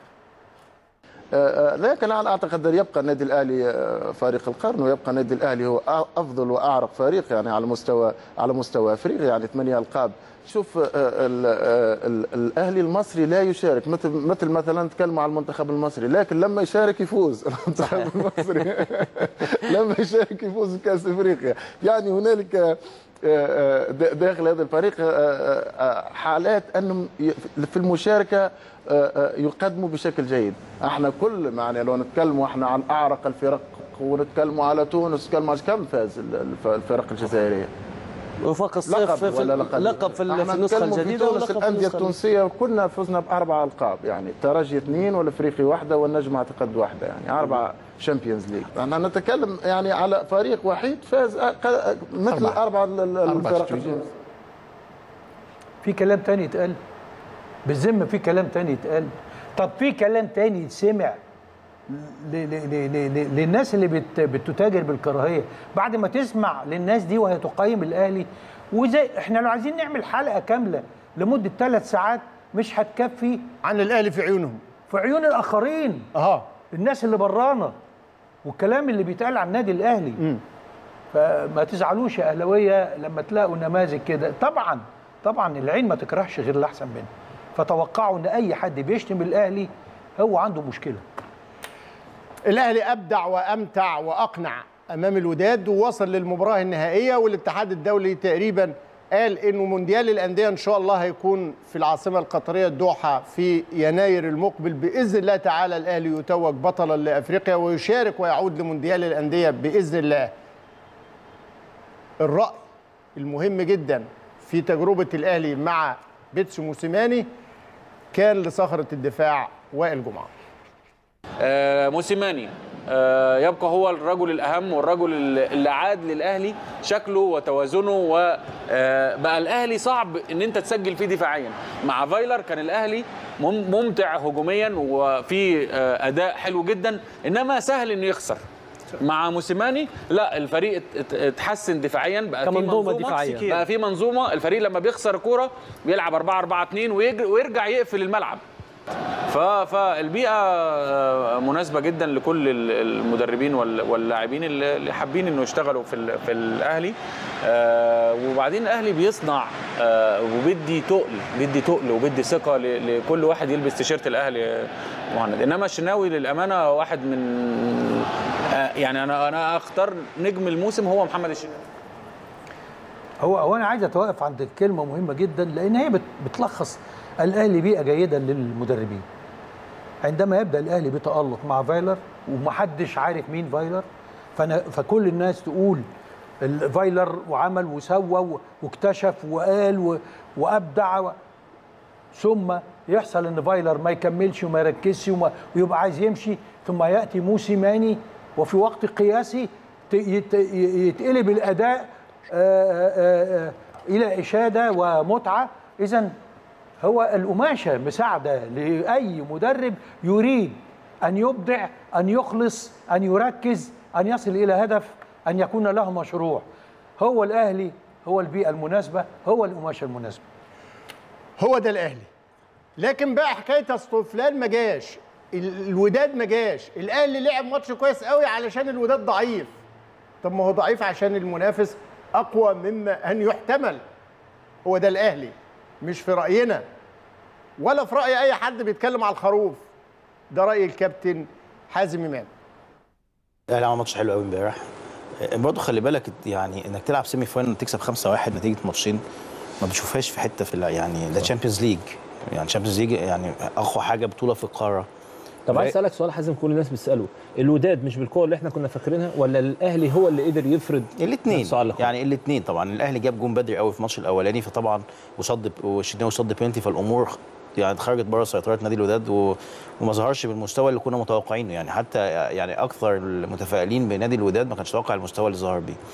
لكن انا اعتقد ان يبقى النادي الاهلي فريق القرن ويبقى النادي الاهلي هو افضل واعرق فريق يعني على مستوى على مستوى افريقيا يعني ثمانيه القاب شوف ال ال الاهلي المصري لا يشارك مثل مثل مثلا نتكلم على المنتخب المصري لكن لما يشارك يفوز المنتخب المصري لما يشارك يفوز بكاس افريقيا يعني هنالك داخل هذا الفريق حالات انهم في المشاركه يقدموا بشكل جيد احنا كل يعني لو نتكلموا احنا عن اعرق الفرق ونتكلموا على تونس نتكلموا على كم فاز الفرق الجزائريه وفاق الصيف في ولا لقب, لقب في, في النسخه الجديده ولا لقب الانديه التونسيه كنا فزنا باربع القاب يعني الترجي اثنين والافريقي واحده والنجم اعتقد واحده يعني اربع شامبيونز ليج احنا نتكلم يعني على فريق وحيد فاز مثل اربع الفرق في كلام تاني يتقال بالذمه في كلام تاني يتقال طب في كلام تاني يتسمع للناس اللي بت بتتاجر بالكراهيه بعد ما تسمع للناس دي وهي تقيم الاهلي وزي احنا لو عايزين نعمل حلقه كامله لمده ثلاث ساعات مش هتكفي عن الاهلي في عيونهم في عيون الاخرين اها الناس اللي برانا والكلام اللي بيتقال عن النادي الاهلي م. فما تزعلوش يا اهلاويه لما تلاقوا نماذج كده طبعا طبعا العين ما تكرهش غير اللي احسن منه فتوقعوا ان اي حد بيشتم الاهلي هو عنده مشكله الاهلي ابدع وامتع واقنع امام الوداد ووصل للمباراه النهائيه والاتحاد الدولي تقريبا قال انه مونديال الانديه ان شاء الله هيكون في العاصمه القطريه الدوحه في يناير المقبل باذن الله تعالى الاهلي يتوج بطلا لافريقيا ويشارك ويعود لمونديال الانديه باذن الله. الراي المهم جدا في تجربه الاهلي مع بيتسو موسيماني كان لصخره الدفاع وائل جمعه. آه، موسيماني آه، يبقى هو الرجل الاهم والرجل اللي عاد للاهلي شكله وتوازنه وبقى الاهلي صعب ان انت تسجل فيه دفاعيا مع فايلر كان الاهلي مم- ممتع هجوميا وفي آه، اداء حلو جدا انما سهل انه يخسر مع موسيماني لا الفريق ات- ات- اتحسن دفاعيا بقى في كمنظومة منظومه دفاعية. بقى في منظومه الفريق لما بيخسر كوره بيلعب 4 4 2 ويرجع يقفل الملعب ف- فالبيئه آه، مناسبه جدا لكل ال- المدربين وال- واللاعبين اللي اللي حابين انه يشتغلوا في ال- في الاهلي آه، وبعدين الاهلي بيصنع آه، وبيدي تقل بيدي تقل وبيدي ثقه ل- لكل واحد يلبس تيشيرت الاهلي يا مهند انما الشناوي للامانه واحد من آه، يعني انا انا اختار نجم الموسم هو محمد الشناوي هو هو انا عايز اتوقف عند كلمه مهمه جدا لان هي بت- بتلخص الاهلي بيئه جيده للمدربين عندما يبدا الاهلي بتالق مع فايلر ومحدش عارف مين فايلر فأنا فكل الناس تقول ال- فايلر وعمل وسوى و- واكتشف وقال و- وابدع و- ثم يحصل ان فايلر ما يكملش وما يركزش وما ويبقى عايز يمشي ثم ياتي موسيماني وفي وقت قياسي ت- يت- يتقلب الاداء آه، آه، آه، الى اشاده ومتعه اذا هو القماشه مساعده لاي مدرب يريد ان يبدع ان يخلص ان يركز ان يصل الى هدف ان يكون له مشروع هو الاهلي هو البيئه المناسبه هو القماشه المناسبه هو ده الاهلي لكن بقى حكايه اصل فلان ما جاش ال- الوداد ما جاش الاهلي لعب ماتش كويس قوي علشان الوداد ضعيف طب ما هو ضعيف عشان المنافس اقوى مما ان يحتمل هو ده الاهلي مش في راينا ولا في راي اي حد بيتكلم على الخروف ده راي الكابتن حازم امام الاهلي عمل ماتش حلو قوي امبارح برضه خلي بالك يعني انك تلعب سيمي فاينل تكسب 5-1 نتيجه ماتشين ما بتشوفهاش في حته في الع- يعني ده تشامبيونز ليج يعني تشامبيونز ليج يعني اقوى حاجه بطوله في القاره طب عايز لا. اسالك سؤال حازم كل الناس بتساله الوداد مش بالقوه اللي احنا كنا فاكرينها ولا الاهلي هو اللي قدر يفرض الاثنين نفسه على الأخرى؟ يعني الاثنين طبعا الاهلي جاب جون بدري قوي في الماتش الاولاني فطبعا وصد والشناوي صد بينتي فالامور يعني خرجت بره سيطره نادي الوداد و... وما ظهرش بالمستوى اللي كنا متوقعينه يعني حتى يعني اكثر المتفائلين بنادي الوداد ما كانش توقع المستوى اللي ظهر بيه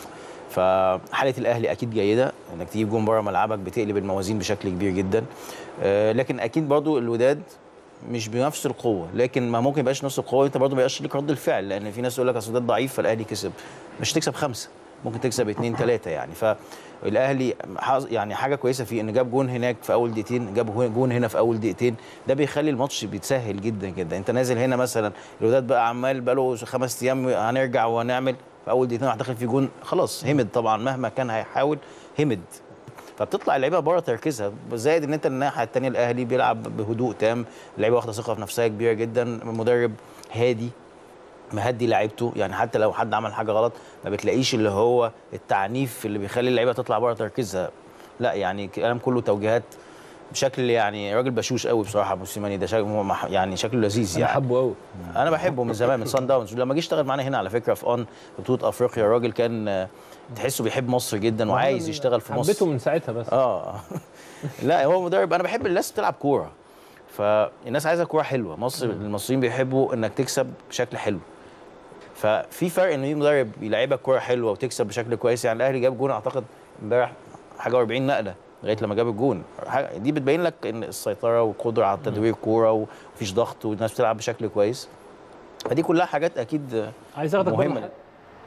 فحاله الاهلي اكيد جيده انك تجيب جون بره ملعبك بتقلب الموازين بشكل كبير جدا آه، لكن اكيد برضو الوداد مش بنفس القوه لكن ما ممكن يبقاش نفس القوه انت برضو ما يبقاش ليك رد الفعل لان في ناس يقول لك اصل الوداد ضعيف فالاهلي كسب مش تكسب خمسه ممكن تكسب اثنين ثلاثه يعني فالاهلي حظ- يعني حاجه كويسه فيه ان جاب جون هناك في اول دقيقتين جاب هو- جون هنا في اول دقيقتين ده بيخلي الماتش بيتسهل جدا جدا انت نازل هنا مثلا الوداد بقى عمال بقى له خمس ايام هنرجع وهنعمل في اول دقيقتين راح داخل في جون خلاص همد طبعا مهما كان هيحاول همد فبتطلع اللعيبه بره تركيزها زائد ان انت الناحيه الثانيه الاهلي بيلعب بهدوء تام اللعيبه واخده ثقه في نفسها كبيره جدا المدرب هادي مهدي لعيبته يعني حتى لو حد عمل حاجه غلط ما بتلاقيش اللي هو التعنيف اللي بيخلي اللعيبه تطلع بره تركيزها لا يعني كلام كله توجيهات بشكل يعني راجل بشوش قوي بصراحه موسيماني ده شكل يعني شكله لذيذ انا يعني حبه قوي انا بحبه من زمان من سان داونز لما جه اشتغل معانا هنا على فكره في اون في بطوله افريقيا الراجل كان آه، تحسه بيحب مصر جدا وعايز يشتغل في مصر حبيته من ساعتها بس اه لا هو مدرب انا بحب الناس تلعب كوره فالناس عايزه كوره حلوه مصر المصريين بيحبوا انك تكسب بشكل حلو ففي فرق ان مدرب يلعبك كوره حلوه وتكسب بشكل كويس يعني الاهلي جاب جون اعتقد امبارح حاجه و40 نقله لغايه لما جاب الجون حاجة- دي بتبين لك ان السيطره والقدره على تدوير الكوره ومفيش ضغط والناس بتلعب بشكل كويس فدي كلها حاجات اكيد عايز اخدك مهمة. بره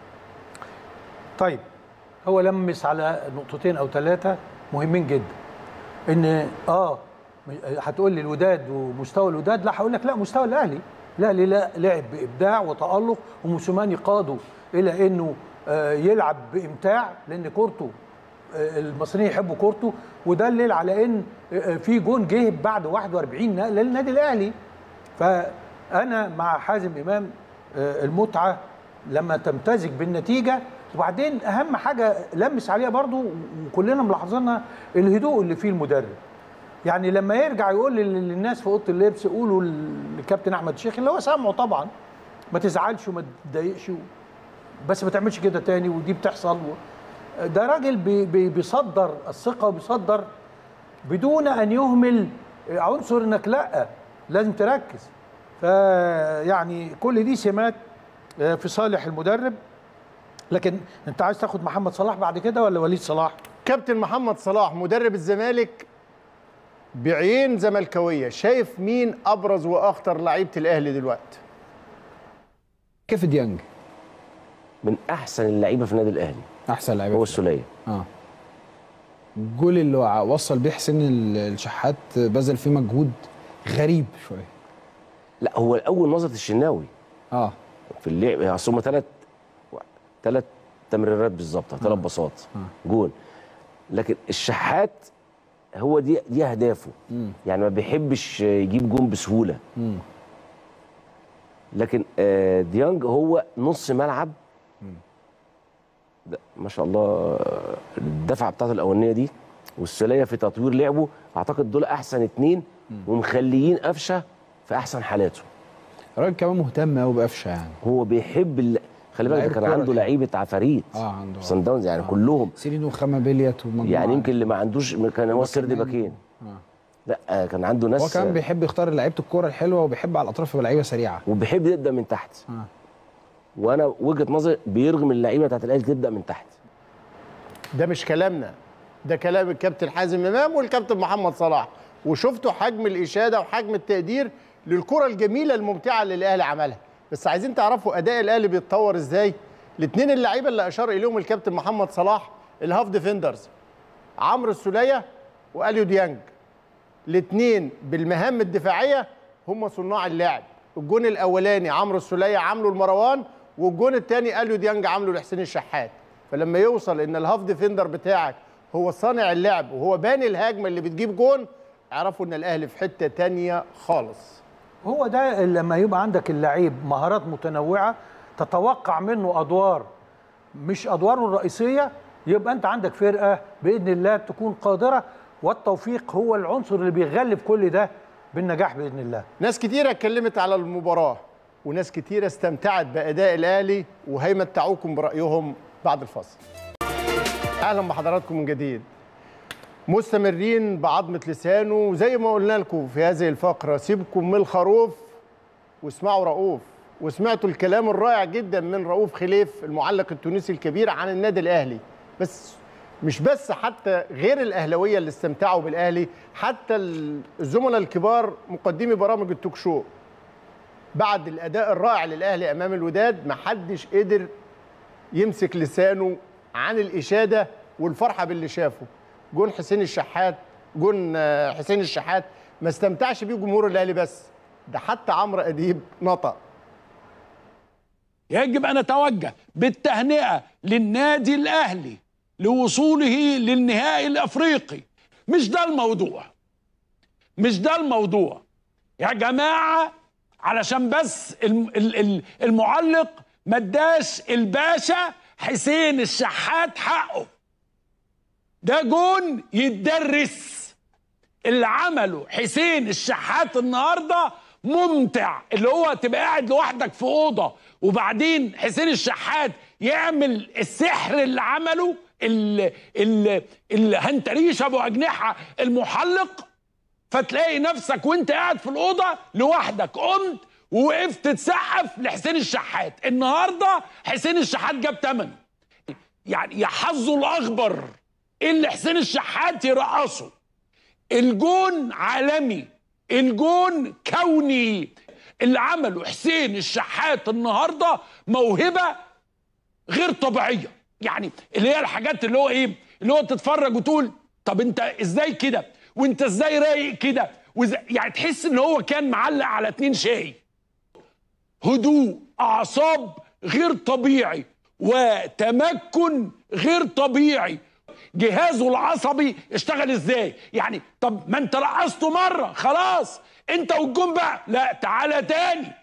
طيب هو لمس على نقطتين او ثلاثه مهمين جدا ان اه هتقول لي الوداد ومستوى الوداد لا هقول لك لا مستوى الاهلي الاهلي لا لعب بابداع وتالق وموسيماني قاده الى انه آه، يلعب بامتاع لان كورته آه، المصريين يحبوا كورته ودلل على ان آه، في جون جه بعد 41 نقله للنادي الاهلي فانا مع حازم امام آه، المتعه لما تمتزج بالنتيجه وبعدين اهم حاجه لمس عليها برضو وكلنا ملاحظينها الهدوء اللي فيه المدرب يعني لما يرجع يقول لل- للناس في اوضه اللبس قولوا للكابتن احمد شيخ اللي هو سامعه طبعا ما تزعلش وما تضايقش و- بس ما تعملش كده تاني ودي بتحصل و- ده راجل بي بي بيصدر الثقه وبيصدر بدون ان يهمل عنصر انك لا لازم تركز فيعني كل دي سمات آه، في صالح المدرب لكن انت عايز تاخد محمد صلاح بعد كده ولا وليد صلاح كابتن محمد صلاح مدرب الزمالك بعين زملكاويه شايف مين ابرز واخطر لعيبه الاهلي دلوقتي كيف ديانج من احسن اللعيبه في النادي الاهلي احسن لعيبه هو في السوليه اه الجول اللي وع- وصل بيه حسين ال- الشحات بذل فيه مجهود غريب شويه لا هو الاول نظره الشناوي اه في اللعب اصل هم ثلاث ثلاث تمريرات بالظبط ثلاث باصات جول لكن الشحات هو دي دي اهدافه يعني ما بيحبش يجيب جون بسهوله مم. لكن آه، ديانج هو نص ملعب ده ما شاء الله آه، الدفعه بتاعته الاولانيه دي والسوليه في تطوير لعبه اعتقد دول احسن اتنين ومخليين قفشه في احسن حالاته الراجل كمان مهتم قوي بقفشه يعني هو بيحب ال... خلي بالك لعيب ده كان كورة عنده كده. لعيبه عفاريت اه عنده سان داونز يعني كلهم سيرين وخامة بليت ومجموعة يعني يمكن اللي ما عندوش كان هو السرد كمان. باكين آه. لا آه، كان عنده ناس هو كمان بيحب يختار لعيبه الكوره الحلوه وبيحب على الاطراف يبقى لعيبه سريعه وبيحب يبدا من تحت آه. وانا وجهه نظري بيرغم اللعيبه بتاعت الاهلي تبدا من تحت ده مش كلامنا ده كلام الكابتن حازم امام والكابتن محمد صلاح وشفتوا حجم الاشاده وحجم التقدير للكره الجميله الممتعه اللي الاهلي عملها بس عايزين تعرفوا اداء الاهلي بيتطور ازاي الاثنين اللعيبه اللي اشار اليهم الكابتن محمد صلاح الهاف ديفندرز عمرو السوليه واليو ديانج الاثنين بالمهام الدفاعيه هم صناع اللعب الجون الاولاني عمرو السوليه عامله لمروان والجون الثاني اليو ديانج عامله لحسين الشحات فلما يوصل ان الهاف ديفندر بتاعك هو صانع اللعب وهو باني الهجمه اللي بتجيب جون اعرفوا ان الاهلي في حته تانية خالص هو ده لما يبقى عندك اللعيب مهارات متنوعه تتوقع منه ادوار مش ادواره الرئيسيه يبقى انت عندك فرقه باذن الله تكون قادره والتوفيق هو العنصر اللي بيغلب كل ده بالنجاح باذن الله ناس كتيرة اتكلمت على المباراة وناس كتيرة استمتعت بأداء الأهلي وهيمتعوكم برأيهم بعد الفاصل أهلا بحضراتكم من جديد مستمرين بعظمة لسانه وزي ما قلنا لكم في هذه الفقرة سيبكم من الخروف واسمعوا رؤوف وسمعتوا الكلام الرائع جدا من رؤوف خليف المعلق التونسي الكبير عن النادي الأهلي بس مش بس حتى غير الأهلوية اللي استمتعوا بالأهلي حتى الزملاء الكبار مقدمي برامج التوك شو بعد الأداء الرائع للأهلي أمام الوداد محدش قدر يمسك لسانه عن الإشادة والفرحة باللي شافه جون حسين الشحات جون آه، حسين الشحات ما استمتعش بيه جمهور الأهلي بس ده حتى عمرو أديب نطق يجب ان نتوجه بالتهنئه للنادي الاهلي لوصوله للنهائي الافريقي مش ده الموضوع مش ده الموضوع يا جماعه علشان بس الم- ال- ال- المعلق ما اداش الباشا حسين الشحات حقه ده جون يتدرس اللي عمله حسين الشحات النهارده ممتع اللي هو تبقى قاعد لوحدك في اوضه وبعدين حسين الشحات يعمل السحر اللي عمله ال ال الهنتريش ابو اجنحه المحلق فتلاقي نفسك وانت قاعد في الاوضه لوحدك قمت ووقفت تسقف لحسين الشحات النهارده حسين الشحات جاب ثمنه يعني يا حظه الاخبر اللي حسين الشحات يرقصه الجون عالمي الجون كوني اللي عمله حسين الشحات النهارده موهبه غير طبيعيه يعني اللي هي الحاجات اللي هو ايه اللي هو تتفرج وتقول طب انت ازاي كده وانت ازاي رايق كده وإزاي- يعني تحس ان هو كان معلق على اتنين شاي هدوء اعصاب غير طبيعي وتمكن غير طبيعي جهازه العصبي اشتغل ازاي يعني طب ما انت رقصته مره خلاص انت والجون بقى لا تعالى تاني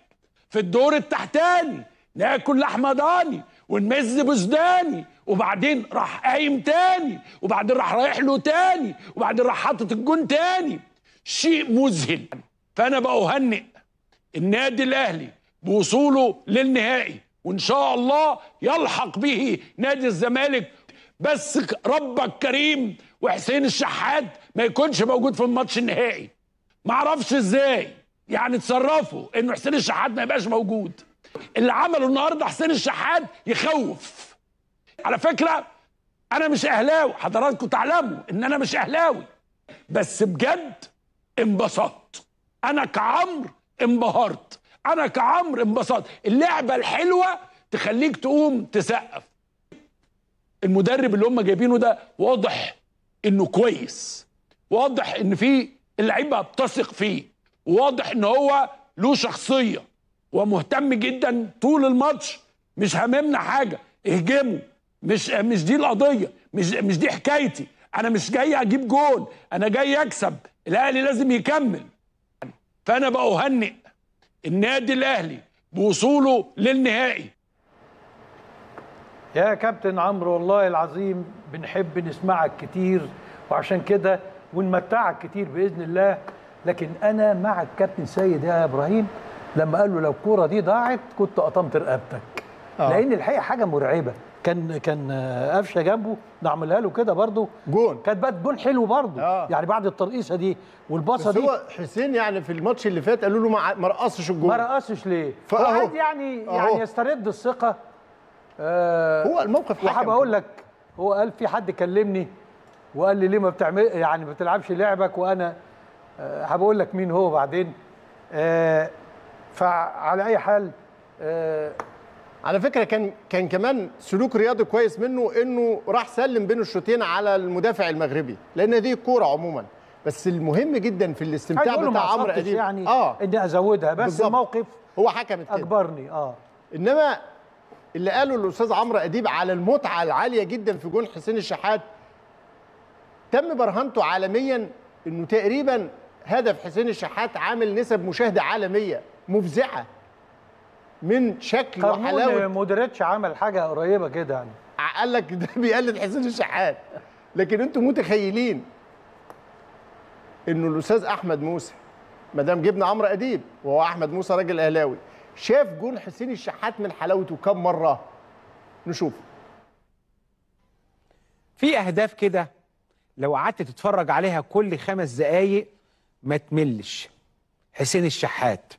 في الدور التحتاني ناكل لحمه ضاني ونمز بوزداني وبعدين راح قايم تاني وبعدين راح رايح له تاني وبعدين راح حاطط الجون تاني شيء مذهل فانا بأهنئ النادي الاهلي بوصوله للنهائي وان شاء الله يلحق به نادي الزمالك بس ك- ربك كريم وحسين الشحات ما يكونش موجود في الماتش النهائي معرفش ازاي يعني تصرفوا انه حسين الشحات ما يبقاش موجود اللي عمله النهارده حسين الشحات يخوف على فكره انا مش اهلاوي حضراتكم تعلموا ان انا مش اهلاوي بس بجد انبسطت انا كعمر انبهرت انا كعمر انبسطت اللعبه الحلوه تخليك تقوم تسقف المدرب اللي هم جايبينه ده واضح انه كويس واضح ان في اللعيبه بتثق فيه واضح ان هو له شخصيه ومهتم جدا طول الماتش مش هاممنا حاجه اهجموا مش مش دي القضيه مش مش دي حكايتي انا مش جاي اجيب جون انا جاي اكسب الاهلي لازم يكمل فانا بأهنئ النادي الاهلي بوصوله للنهائي يا كابتن عمرو والله العظيم بنحب نسمعك كتير وعشان كده ونمتعك كتير باذن الله لكن انا مع الكابتن سيد يا ابراهيم لما قال له لو الكوره دي ضاعت كنت قطمت رقبتك آه. لان الحقيقه حاجه مرعبه كان كان آه، قفشه جنبه نعملها له كده برضه جون كانت بقت جون حلو برضه آه. يعني بعد الترقيصه دي والباصه بس دي هو حسين يعني في الماتش اللي فات قالوا له ما ما رقصش الجون ما رقصش ليه؟ فأهو. هو عايز يعني أهو. يعني يسترد الثقه آه هو الموقف حكم وحابب اقول لك هو قال في حد كلمني وقال لي ليه ما بتعمل يعني ما بتلعبش لعبك وانا آه هبقول لك مين هو بعدين آه فعلى اي حال آه على فكره كان كان كمان سلوك رياضي كويس منه انه راح سلم بين الشوطين على المدافع المغربي لان دي الكوره عموما بس المهم جدا في عايز الاستمتاع اقول له بتاع ما عمرو قصدتش اديب يعني اه اني ازودها بس بالظبط. الموقف هو حكمت كده اجبرني اه انما اللي قاله الاستاذ عمرو اديب على المتعه العاليه جدا في جون حسين الشحات تم برهنته عالميا انه تقريبا هدف حسين الشحات عامل نسب مشاهده عالميه مفزعه من شكل قانون وحلاوه مودريتش عمل حاجه قريبه كده يعني قال لك ده بيقلد حسين الشحات لكن انتم متخيلين انه الاستاذ احمد موسى ما دام جبنا عمرو اديب وهو احمد موسى راجل اهلاوي شاف جون حسين الشحات من حلاوته كم مره نشوف في اهداف كده لو قعدت تتفرج عليها كل خمس دقايق ما تملش حسين الشحات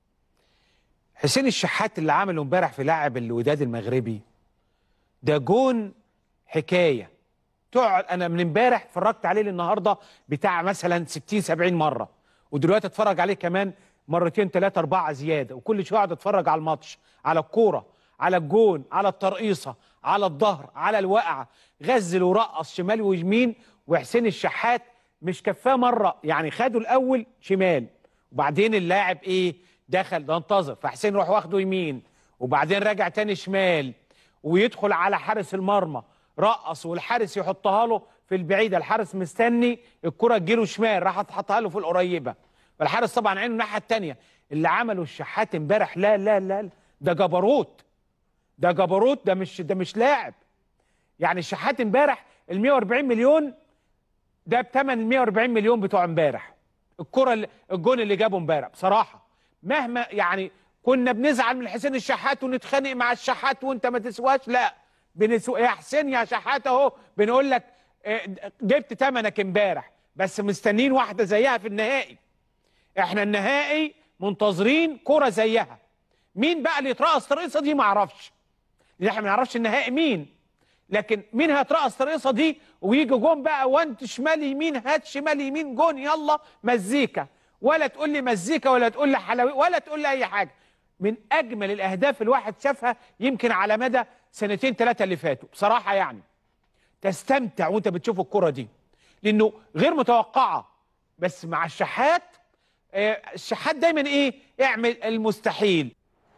حسين الشحات اللي عمله امبارح في لاعب الوداد المغربي ده جون حكايه تقعد انا من امبارح اتفرجت عليه النهارده بتاع مثلا 60 70 مره ودلوقتي اتفرج عليه كمان مرتين ثلاثه اربعه زياده وكل شويه اقعد اتفرج على الماتش على الكوره على الجون على الترقيصه على الظهر على الوقعه غزل ورقص شمال ويمين وحسين الشحات مش كفاه مره يعني خده الاول شمال وبعدين اللاعب ايه دخل ده انتظر فحسين راح واخده يمين وبعدين راجع تاني شمال ويدخل على حارس المرمى رقص والحارس يحطها له في البعيده الحارس مستني الكره تجيله شمال راح تحطها له في القريبه والحارس طبعا عينه الناحيه الثانيه اللي عمله الشحات امبارح لا لا لا ده جبروت ده جبروت ده مش ده مش لاعب يعني الشحات امبارح ال 140 مليون ده بثمن ال 140 مليون بتوع امبارح الكره اللي الجون اللي جابه امبارح بصراحه مهما يعني كنا بنزعل من حسين الشحات ونتخانق مع الشحات وانت ما تسواش لا بنسو يا حسين يا شحات اهو بنقول لك اه، جبت ثمنك امبارح بس مستنيين واحده زيها في النهائي احنا النهائي منتظرين كره زيها مين بقى اللي يترقص الترقيصه دي ما اعرفش لان احنا ما نعرفش النهائي مين لكن مين هيترقص الترقيصه دي ويجي جون بقى وانت شمال يمين هات شمال يمين جون يلا مزيكا ولا تقول لي مزيكا ولا تقول لي حلوي ولا تقول لي اي حاجه من اجمل الاهداف الواحد شافها يمكن على مدى سنتين ثلاثه اللي فاتوا بصراحه يعني تستمتع وانت بتشوف الكره دي لانه غير متوقعه بس مع الشحات آه، الشحات دايما ايه اعمل المستحيل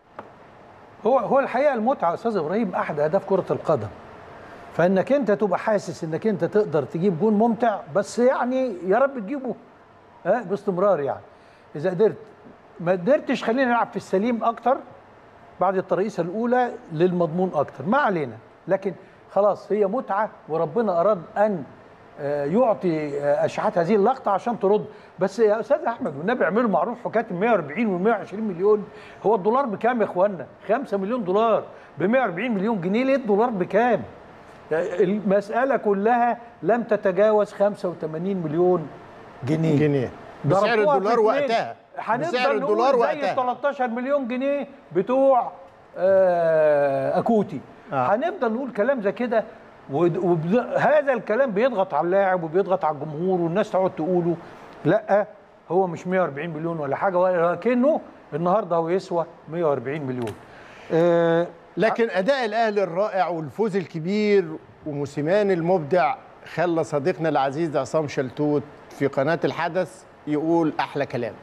هو هو الحقيقه المتعه يا استاذ ابراهيم احد اهداف كره القدم فانك انت تبقى حاسس انك انت تقدر تجيب جون ممتع بس يعني يا رب تجيبه ها باستمرار يعني اذا قدرت ما قدرتش خلينا نلعب في السليم اكتر بعد الترقيصه الاولى للمضمون اكتر ما علينا لكن خلاص هي متعه وربنا اراد ان آه، يعطي آه، اشعات هذه اللقطه عشان ترد بس يا استاذ احمد والنبي اعملوا معروف حكايه ال 140 وال 120 مليون هو الدولار بكام يا اخوانا 5 مليون دولار ب 140 مليون جنيه ليه الدولار بكام المساله كلها لم تتجاوز 85 مليون جنيه جنيه بسعر ضربوها في الدولار اتنين. وقتها هنفضل بسعر نقول الدولار زي وقتها. ال 13 مليون جنيه بتوع آه اكوتي آه. هنفضل نقول كلام زي كده وهذا الكلام بيضغط على اللاعب وبيضغط على الجمهور والناس تقعد تقوله لا هو مش 140 مليون ولا حاجه ولكنه النهارده هو يسوى 140 مليون آه لكن اداء الاهلي الرائع والفوز الكبير وموسيماني المبدع خلى صديقنا العزيز عصام شلتوت في قناه الحدث يقول احلى كلام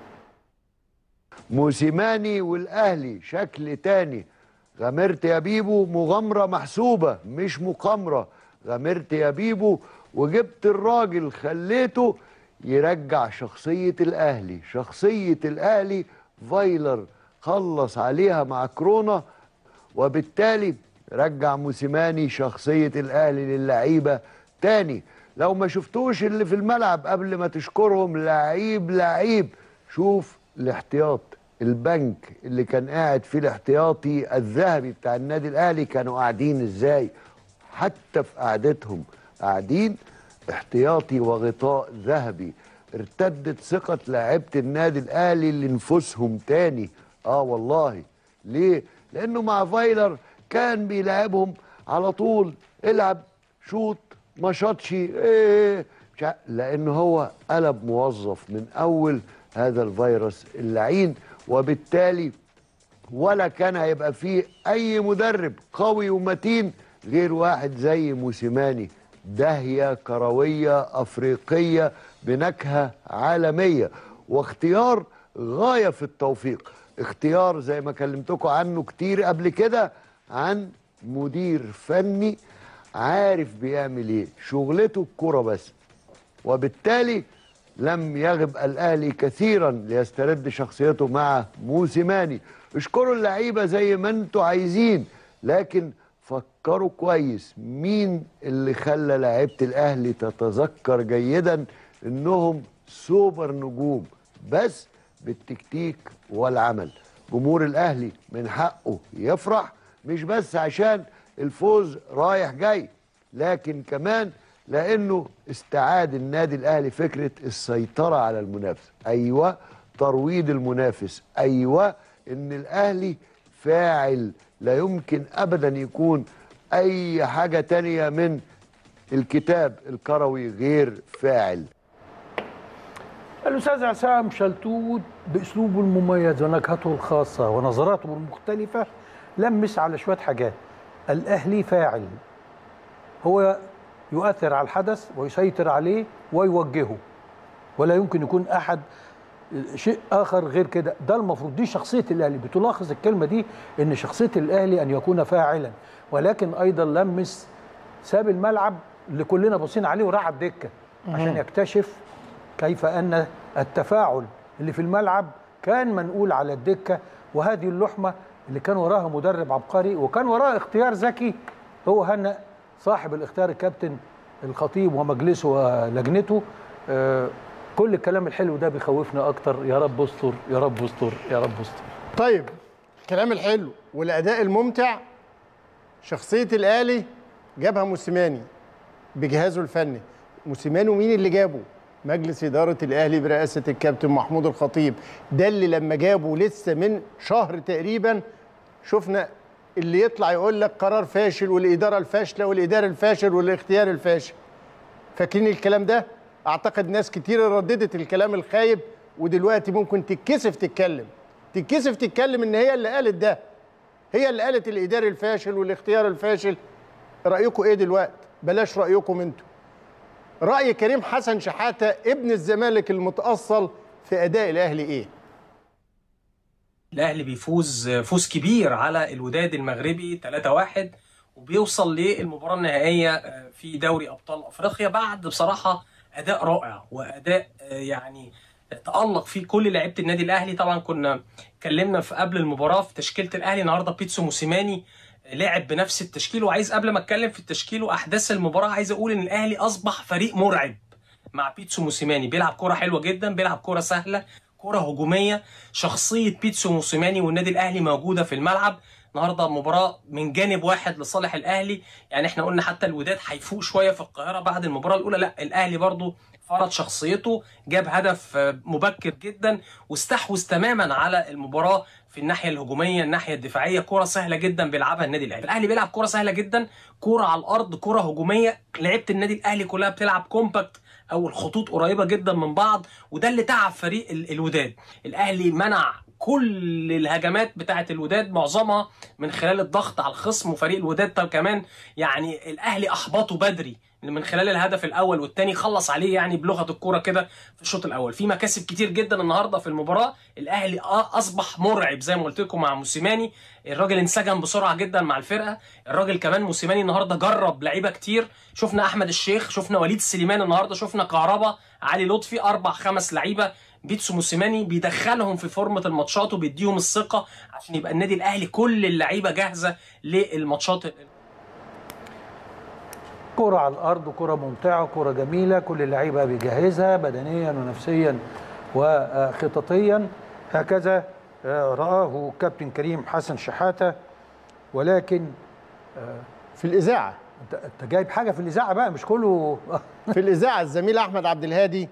موسيماني والاهلي شكل تاني غامرت يا بيبو مغامره محسوبه مش مقامره غامرت يا بيبو وجبت الراجل خليته يرجع شخصيه الاهلي شخصيه الاهلي فايلر خلص عليها مع كورونا وبالتالي رجع موسيماني شخصيه الاهلي للعيبه تاني لو ما شفتوش اللي في الملعب قبل ما تشكرهم لعيب لعيب شوف الاحتياط البنك اللي كان قاعد فيه الاحتياطي الذهبي بتاع النادي الاهلي كانوا قاعدين ازاي حتى في قعدتهم قاعدين احتياطي وغطاء ذهبي ارتدت ثقة لاعيبة النادي الاهلي لنفوسهم تاني اه والله ليه لانه مع فايلر كان بيلعبهم على طول العب شوط ما شاطش ايه مش ع- لانه هو قلب موظف من اول هذا الفيروس اللعين وبالتالي ولا كان هيبقى فيه اي مدرب قوي ومتين غير واحد زي موسيماني داهيه كرويه افريقيه بنكهه عالميه واختيار غايه في التوفيق اختيار زي ما كلمتكم عنه كتير قبل كده عن مدير فني عارف بيعمل ايه شغلته الكوره بس وبالتالي لم يغب الاهلي كثيرا ليسترد شخصيته مع موسيماني اشكروا اللعيبه زي ما انتوا عايزين لكن فكروا كويس مين اللي خلى لعيبه الاهلي تتذكر جيدا انهم سوبر نجوم بس بالتكتيك والعمل جمهور الاهلي من حقه يفرح مش بس عشان الفوز رايح جاي لكن كمان لانه استعاد النادي الاهلي فكره السيطره على المنافس ايوه ترويض المنافس ايوه ان الاهلي فاعل لا يمكن ابدا يكون اي حاجه تانية من الكتاب الكروي غير فاعل الأستاذ عصام شلتوت بأسلوبه المميز ونكهته الخاصة ونظراته المختلفة لمس على شوية حاجات الأهلي فاعل هو يؤثر على الحدث ويسيطر عليه ويوجهه ولا يمكن يكون أحد شيء آخر غير كده ده المفروض دي شخصية الأهلي بتلاحظ الكلمة دي إن شخصية الأهلي أن يكون فاعلا ولكن أيضا لمس ساب الملعب اللي كلنا باصين عليه وراح على الدكة عشان يكتشف كيف ان التفاعل اللي في الملعب كان منقول على الدكه وهذه اللحمه اللي كان وراها مدرب عبقري وكان وراها اختيار ذكي هو هنا صاحب الاختيار الكابتن الخطيب ومجلسه ولجنته آه، كل الكلام الحلو ده بيخوفنا اكتر يا رب استر يا رب استر يا رب استر طيب الكلام الحلو والاداء الممتع شخصيه الاهلي جابها موسيماني بجهازه الفني موسيماني ومين اللي جابه مجلس اداره الاهلي برئاسه الكابتن محمود الخطيب ده اللي لما جابه لسه من شهر تقريبا شفنا اللي يطلع يقول لك قرار فاشل والاداره الفاشله والاداره الفاشل والاختيار الفاشل فاكرين الكلام ده اعتقد ناس كتير رددت الكلام الخايب ودلوقتي ممكن تتكسف تتكلم تتكسف تتكلم ان هي اللي قالت ده هي اللي قالت الاداري الفاشل والاختيار الفاشل رايكم ايه دلوقتي بلاش رايكم انتوا راي كريم حسن شحاته ابن الزمالك المتاصل في اداء الاهلي ايه الاهلي بيفوز فوز كبير على الوداد المغربي 3-1 وبيوصل للمباراه النهائيه في دوري ابطال افريقيا بعد بصراحه اداء رائع واداء يعني تألق فيه كل لعيبه النادي الاهلي طبعا كنا اتكلمنا في قبل المباراه في تشكيله الاهلي النهارده بيتسو موسيماني لعب بنفس التشكيل وعايز قبل ما اتكلم في التشكيل واحداث المباراه عايز اقول ان الاهلي اصبح فريق مرعب مع بيتسو موسيماني بيلعب كرة حلوه جدا بيلعب كرة سهله كرة هجوميه شخصيه بيتسو موسيماني والنادي الاهلي موجوده في الملعب النهارده مباراه من جانب واحد لصالح الاهلي يعني احنا قلنا حتى الوداد هيفوق شويه في القاهره بعد المباراه الاولى لا الاهلي برضو فرض شخصيته جاب هدف مبكر جدا واستحوذ تماما على المباراه في الناحيه الهجوميه الناحيه الدفاعيه كره سهله جدا بيلعبها النادي الاهلي الاهلي بيلعب كره سهله جدا كره على الارض كره هجوميه لعيبه النادي الاهلي كلها بتلعب كومباكت او الخطوط قريبه جدا من بعض وده اللي تعب فريق ال- الوداد الاهلي منع كل الهجمات بتاعه الوداد معظمها من خلال الضغط على الخصم وفريق الوداد طب كمان يعني الاهلي احبطه بدري من خلال الهدف الاول والثاني خلص عليه يعني بلغه الكوره كده في الشوط الاول في مكاسب كتير جدا النهارده في المباراه الاهلي آه اصبح مرعب زي ما قلت لكم مع موسيماني الراجل انسجم بسرعه جدا مع الفرقه الراجل كمان موسيماني النهارده جرب لعيبه كتير شفنا احمد الشيخ شفنا وليد سليمان النهارده شفنا كهربا علي لطفي اربع خمس لعيبه بيتسو موسيماني بيدخلهم في فورمه الماتشات وبيديهم الثقه عشان يبقى النادي الاهلي كل اللعيبه جاهزه للماتشات كرة على الأرض كرة ممتعة كرة جميلة كل اللعيبة بيجهزها بدنيا ونفسيا وخططيا هكذا رآه كابتن كريم حسن شحاتة ولكن في الإذاعة أنت أنت جايب حاجة في الإذاعة بقى مش كله في الإذاعة الزميل أحمد عبد الهادي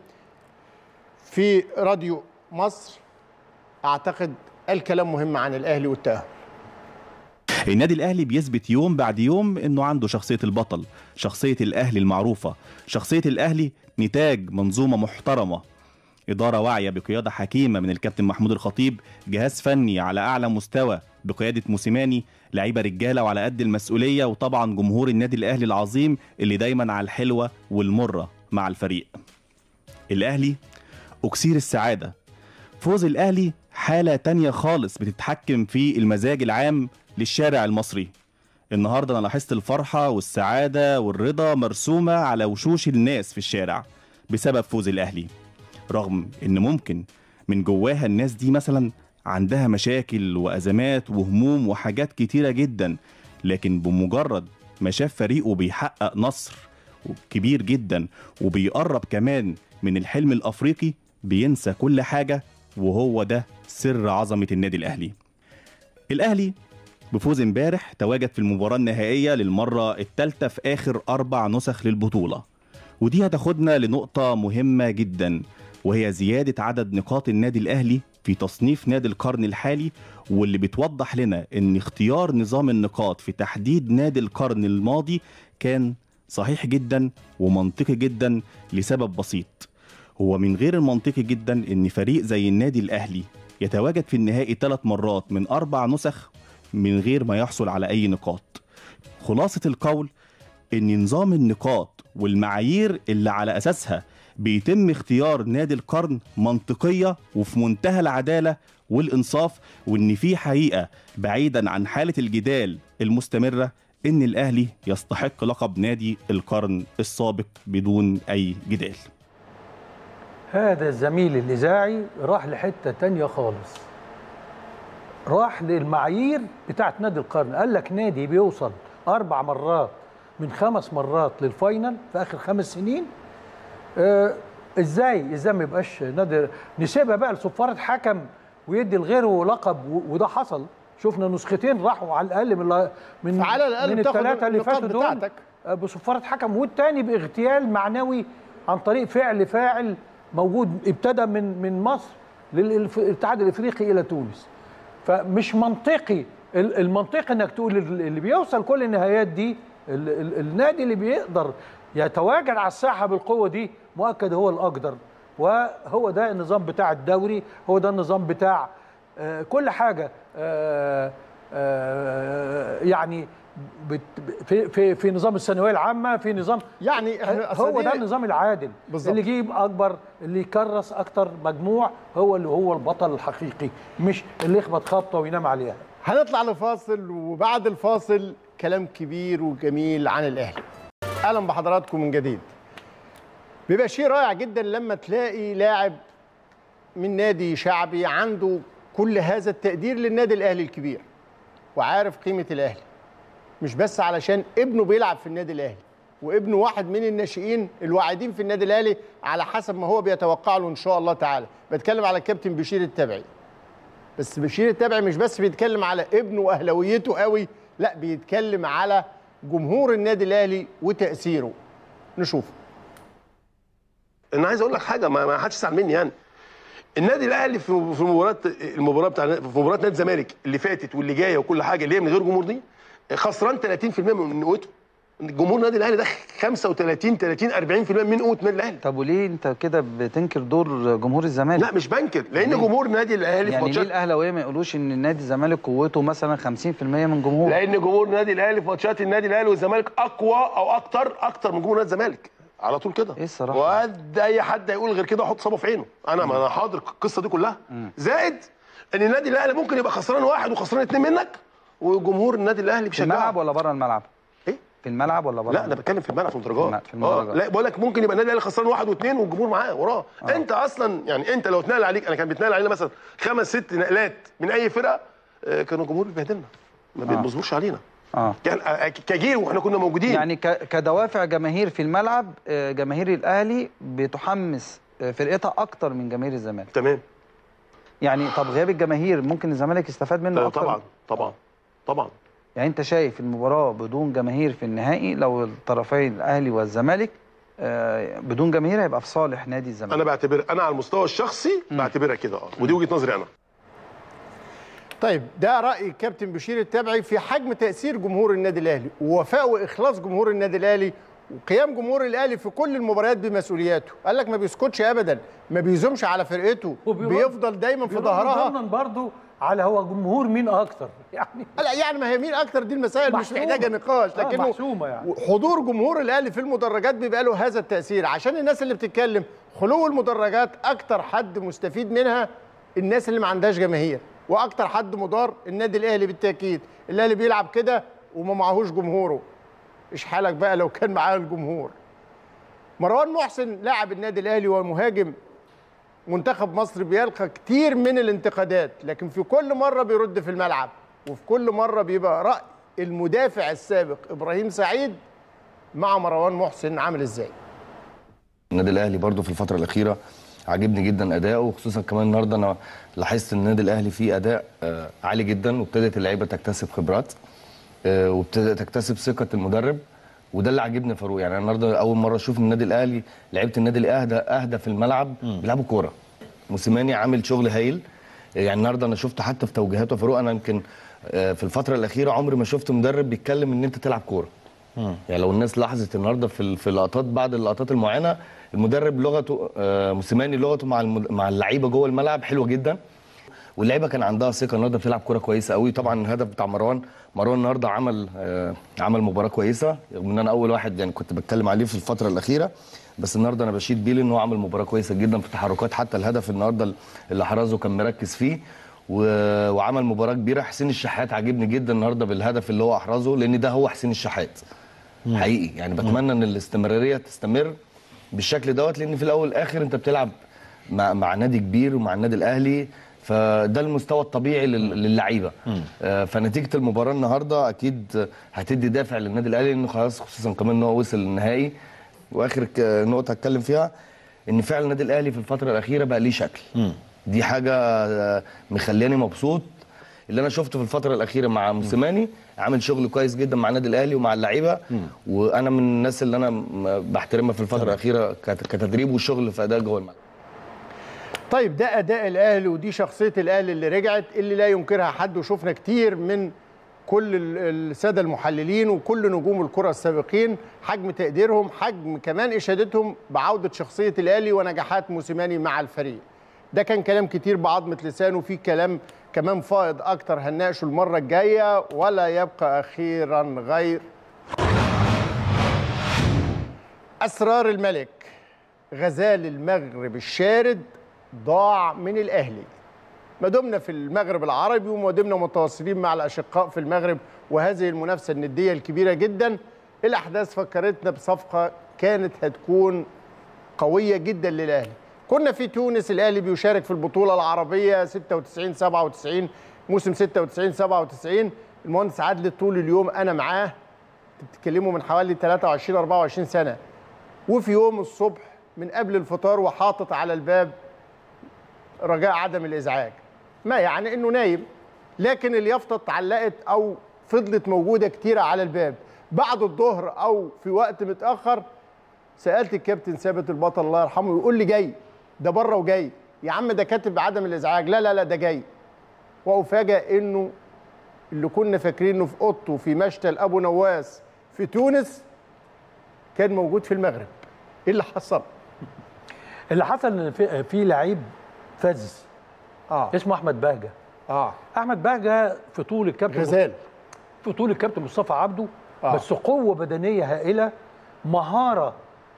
في راديو مصر أعتقد قال كلام مهم عن الأهلي والتأهل النادي الاهلي بيثبت يوم بعد يوم انه عنده شخصيه البطل شخصيه الاهلي المعروفه شخصيه الاهلي نتاج منظومه محترمه إدارة واعية بقيادة حكيمة من الكابتن محمود الخطيب جهاز فني على أعلى مستوى بقيادة موسيماني لعيبة رجالة وعلى قد المسؤولية وطبعا جمهور النادي الأهلي العظيم اللي دايما على الحلوة والمرة مع الفريق الأهلي أكسير السعادة فوز الأهلي حالة تانية خالص بتتحكم في المزاج العام للشارع المصري النهارده انا لاحظت الفرحه والسعاده والرضا مرسومه على وشوش الناس في الشارع بسبب فوز الاهلي رغم ان ممكن من جواها الناس دي مثلا عندها مشاكل وازمات وهموم وحاجات كتيره جدا لكن بمجرد ما شاف فريقه بيحقق نصر كبير جدا وبيقرب كمان من الحلم الافريقي بينسى كل حاجه وهو ده سر عظمه النادي الاهلي الاهلي بفوز امبارح تواجد في المباراة النهائية للمرة الثالثة في آخر أربع نسخ للبطولة ودي هتاخدنا لنقطة مهمة جدا وهي زيادة عدد نقاط النادي الأهلي في تصنيف نادي القرن الحالي واللي بتوضح لنا ان اختيار نظام النقاط في تحديد نادي القرن الماضي كان صحيح جدا ومنطقي جدا لسبب بسيط هو من غير المنطقي جدا ان فريق زي النادي الاهلي يتواجد في النهائي ثلاث مرات من اربع نسخ من غير ما يحصل على اي نقاط خلاصه القول ان نظام النقاط والمعايير اللي على اساسها بيتم اختيار نادي القرن منطقيه وفي منتهى العداله والانصاف وان في حقيقه بعيدا عن حاله الجدال المستمره ان الاهلي يستحق لقب نادي القرن السابق بدون اي جدال هذا الزميل الإذاعي راح لحتة تانية خالص راح للمعايير بتاعت نادي القرن قال لك نادي بيوصل أربع مرات من خمس مرات للفاينل في آخر خمس سنين آه ازاي ازاي ما يبقاش نادي نسيبها بقى لصفارة حكم ويدي لغيره لقب و- وده حصل شفنا نسختين راحوا على الاقل من من فعلى الأقل من بتاخد الثلاثه اللي النقاط فاتوا دول بتاعتك. آه، بصفاره حكم والتاني باغتيال معنوي عن طريق فعل فاعل موجود ابتدى من من مصر للاتحاد الافريقي الى تونس فمش منطقي ال- المنطقي انك تقول ال- اللي بيوصل كل النهايات دي ال- ال- النادي اللي بيقدر يتواجد على الساحه بالقوه دي مؤكد هو الاقدر وهو ده النظام بتاع الدوري هو ده النظام بتاع آه، كل حاجه آه، آه، يعني بت- في في في نظام الثانويه العامه في نظام يعني احنا أصل هو دي- ده النظام العادل بالظبط. اللي يجيب اكبر اللي يكرس اكتر مجموع هو اللي هو البطل الحقيقي مش اللي يخبط خبطه وينام عليها هنطلع لفاصل وبعد الفاصل كلام كبير وجميل عن الاهلي اهلا بحضراتكم من جديد بيبقى شيء رائع جدا لما تلاقي لاعب من نادي شعبي عنده كل هذا التقدير للنادي الاهلي الكبير وعارف قيمه الاهلي مش بس علشان ابنه بيلعب في النادي الاهلي وابنه واحد من الناشئين الواعدين في النادي الاهلي على حسب ما هو بيتوقع له ان شاء الله تعالى بتكلم على الكابتن بشير التبعي بس بشير التبعي مش بس بيتكلم على ابنه واهلاويته قوي لا بيتكلم على جمهور النادي الاهلي وتاثيره نشوف انا عايز اقول لك حاجه ما ما حدش يزعل مني يعني النادي الاهلي في في المباراه المباراه بتاع في مباراه نادي الزمالك اللي فاتت واللي جايه وكل حاجه اللي هي من غير جمهور دي خسران 30% من قوته جمهور النادي الاهلي ده 35 30 40% من قوه النادي الاهلي طب وليه انت كده بتنكر دور جمهور الزمالك؟ لا مش بنكر لان جمهور النادي الاهلي في يعني ليه ماتشات الاهلاويه ما يقولوش ان نادي الزمالك قوته مثلا 50% من جمهور لان جمهور النادي الاهلي في ماتشات النادي الاهلي والزمالك اقوى او اكتر اكتر من جمهور نادي الزمالك على طول كده ايه الصراحه وقد اي حد هيقول غير كده احط صبه في عينه انا ما انا حاضر القصه دي كلها زائد ان النادي الاهلي ممكن يبقى خسران واحد وخسران اتنين منك وجمهور النادي الاهلي في بيشجعه الملعب ولا بره الملعب؟ ايه؟ في الملعب ولا بره لا انا بتكلم في الملعب في المدرجات في المدرجات. اه لا بقول لك ممكن يبقى النادي الاهلي خسران واحد واثنين والجمهور معاه وراه آه. انت اصلا يعني انت لو اتنقل عليك انا كان بيتنقل علينا مثلا خمس ست نقلات من اي فرقه آه، كانوا الجمهور بيبهدلنا ما آه. بيبصبوش علينا اه كان آه، كجيل واحنا كنا موجودين يعني ك- كدوافع جماهير في الملعب آه، جماهير الاهلي بتحمس آه، فرقتها اكتر من جماهير الزمالك تمام يعني طب غياب الجماهير ممكن الزمالك يستفاد منه آه، اكتر طبعا طبعا طبعا يعني انت شايف المباراه بدون جماهير في النهائي لو الطرفين الاهلي والزمالك آه، بدون جماهير هيبقى في صالح نادي الزمالك انا بعتبر انا على المستوى الشخصي بعتبرها كده اه ودي وجهه نظري انا طيب ده راي كابتن بشير التبعي في حجم تاثير جمهور النادي الاهلي ووفاء واخلاص جمهور النادي الاهلي وقيام جمهور الاهلي في كل المباريات بمسؤولياته قال لك ما بيسكتش ابدا ما بيزومش على فرقته بيفضل دايما في ظهرها ضمنا برضو على هو جمهور مين اكتر يعني لا يعني ما هي مين اكتر دي المسائل مش محسومة. محتاجه نقاش آه، لكنه محسومة يعني. حضور جمهور الاهلي في المدرجات بيبقى له هذا التاثير عشان الناس اللي بتتكلم خلو المدرجات اكتر حد مستفيد منها الناس اللي ما عندهاش جماهير واكتر حد مضار النادي الاهلي بالتاكيد الاهلي بيلعب كده وما معهوش جمهوره ايش حالك بقى لو كان معاه الجمهور مروان محسن لاعب النادي الاهلي ومهاجم منتخب مصر بيلقى كتير من الانتقادات لكن في كل مره بيرد في الملعب وفي كل مره بيبقى راي المدافع السابق ابراهيم سعيد مع مروان محسن عامل ازاي النادي الاهلي برضو في الفتره الاخيره عاجبني جدا اداؤه وخصوصا كمان النهارده انا لاحظت ان النادي الاهلي فيه اداء آه، عالي جدا وابتدت اللعيبه تكتسب خبرات آه، وابتدت تكتسب ثقه المدرب وده اللي عاجبني يا فاروق يعني أنا النهارده اول مره اشوف النادي الاهلي لعيبه النادي الاهلي اهدى اهدى في الملعب بيلعبوا كوره موسيماني عامل شغل هايل يعني النهارده انا شفت حتى في توجيهاته يا فاروق انا يمكن آه، في الفتره الاخيره عمري ما شفت مدرب بيتكلم ان انت تلعب كوره يعني لو الناس لاحظت النهارده في ال- في اللقطات بعد اللقطات المعينه المدرب لغته آه، موسيماني لغته مع المد- مع اللعيبه جوه الملعب حلوه جدا واللعيبه كان عندها ثقه النهارده بتلعب كوره كويسه قوي طبعا الهدف بتاع مروان مروان النهارده عمل آه، عمل مباراه كويسه رغم ان انا اول واحد يعني كنت بتكلم عليه في الفتره الاخيره بس النهارده انا بشيد بيه لان هو عمل مباراه كويسه جدا في التحركات حتى الهدف النهارده اللي حرزه كان مركز فيه و- وعمل مباراه كبيره حسين الشحات عاجبني جدا النهارده بالهدف اللي هو احرزه لان ده هو حسين الشحات حقيقي يعني بتمنى ان الاستمراريه تستمر بالشكل دوت لان في الاول والاخر انت بتلعب مع, مع نادي كبير ومع النادي الاهلي فده المستوى الطبيعي لل- للعيبه آه، فنتيجه المباراه النهارده اكيد هتدي دافع للنادي الاهلي لانه خلاص خصوصا كمان ان هو وصل النهائي واخر ك- نقطه هتكلم فيها ان فعلا النادي الاهلي في الفتره الاخيره بقى ليه شكل دي حاجه آه، مخلياني مبسوط اللي انا شفته في الفتره الاخيره مع موسيماني عامل شغل كويس جدا مع النادي الاهلي ومع اللعيبه وانا من الناس اللي انا م- بحترمها في الفتره الاخيره كت- كتدريب وشغل في اداء جوه الملعب طيب ده اداء الاهلي ودي شخصيه الاهلي اللي رجعت اللي لا ينكرها حد وشفنا كتير من كل ال- الساده المحللين وكل نجوم الكره السابقين حجم تقديرهم حجم كمان اشادتهم بعوده شخصيه الاهلي ونجاحات موسيماني مع الفريق ده كان كلام كتير بعضمه لسان وفي كلام كمان فائض اكتر هنناقشه المره الجايه ولا يبقى اخيرا غير اسرار الملك غزال المغرب الشارد ضاع من الاهلي ما دمنا في المغرب العربي وما دمنا متواصلين مع الاشقاء في المغرب وهذه المنافسه النديه الكبيره جدا الاحداث فكرتنا بصفقه كانت هتكون قويه جدا للاهلي كنا في تونس الاهلي بيشارك في البطوله العربيه 96 97 موسم 96 97 المهندس عادل طول اليوم انا معاه بتتكلموا من حوالي 23 24 سنه وفي يوم الصبح من قبل الفطار وحاطط على الباب رجاء عدم الازعاج ما يعني انه نايم لكن اليافطه اتعلقت او فضلت موجوده كتيره على الباب بعد الظهر او في وقت متاخر سالت الكابتن ثابت البطل الله يرحمه يقول لي جاي ده بره وجاي يا عم ده كاتب بعدم الازعاج لا لا لا ده جاي وافاجئ انه اللي كنا فاكرينه في اوضته في مشتل ابو نواس في تونس كان موجود في المغرب ايه اللي حصل اللي حصل ان في, في لعيب فز اه اسمه احمد بهجه اه احمد بهجه في طول الكابتن غزال في طول الكابتن مصطفى عبده آه. آه. بس قوه بدنيه هائله مهاره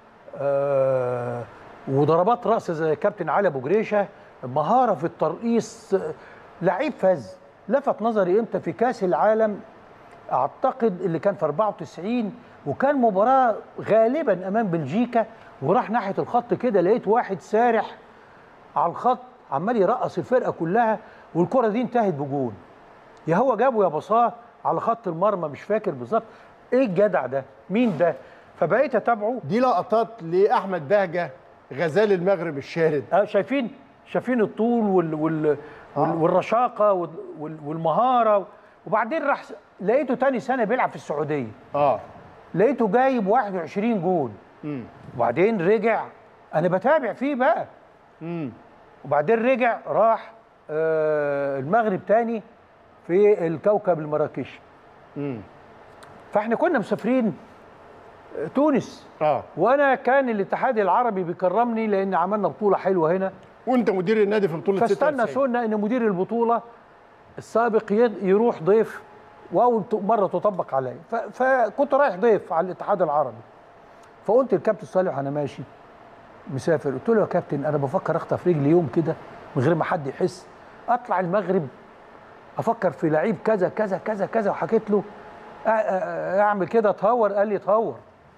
آه وضربات راس زي كابتن علي ابو جريشه مهاره في الترقيص آه، لعيب فز لفت نظري امتى في كاس العالم اعتقد اللي كان في 94 وكان مباراه غالبا امام بلجيكا وراح ناحيه الخط كده لقيت واحد سارح على الخط عمال يرقص الفرقه كلها والكره دي انتهت بجون يا هو جابه يا بصاه على خط المرمى مش فاكر بالظبط ايه الجدع ده مين ده فبقيت اتابعه دي لقطات لاحمد بهجه غزال المغرب الشارد اه شايفين شايفين الطول وال وال وال والرشاقه وال وال والمهاره وبعدين راح س- لقيته تاني سنه بيلعب في السعوديه اه لقيته جايب 21 جول امم وبعدين رجع انا بتابع فيه بقى امم وبعدين رجع راح آه المغرب تاني في الكوكب المراكشي امم فاحنا كنا مسافرين آه، تونس اه وانا كان الاتحاد العربي بيكرمني لان عملنا بطوله حلوه هنا وانت مدير النادي في بطوله فاستنى 96 سنة ان مدير البطوله السابق يد- يروح ضيف واول ت- مره تطبق عليا ف- فكنت رايح ضيف على الاتحاد العربي فقلت للكابتن صالح انا ماشي مسافر قلت له يا كابتن انا بفكر اخطف رجلي يوم كده من غير ما حد يحس اطلع المغرب افكر في لعيب كذا كذا كذا كذا وحكيت له أ- أ- أ- اعمل كده اتهور قال لي اتهور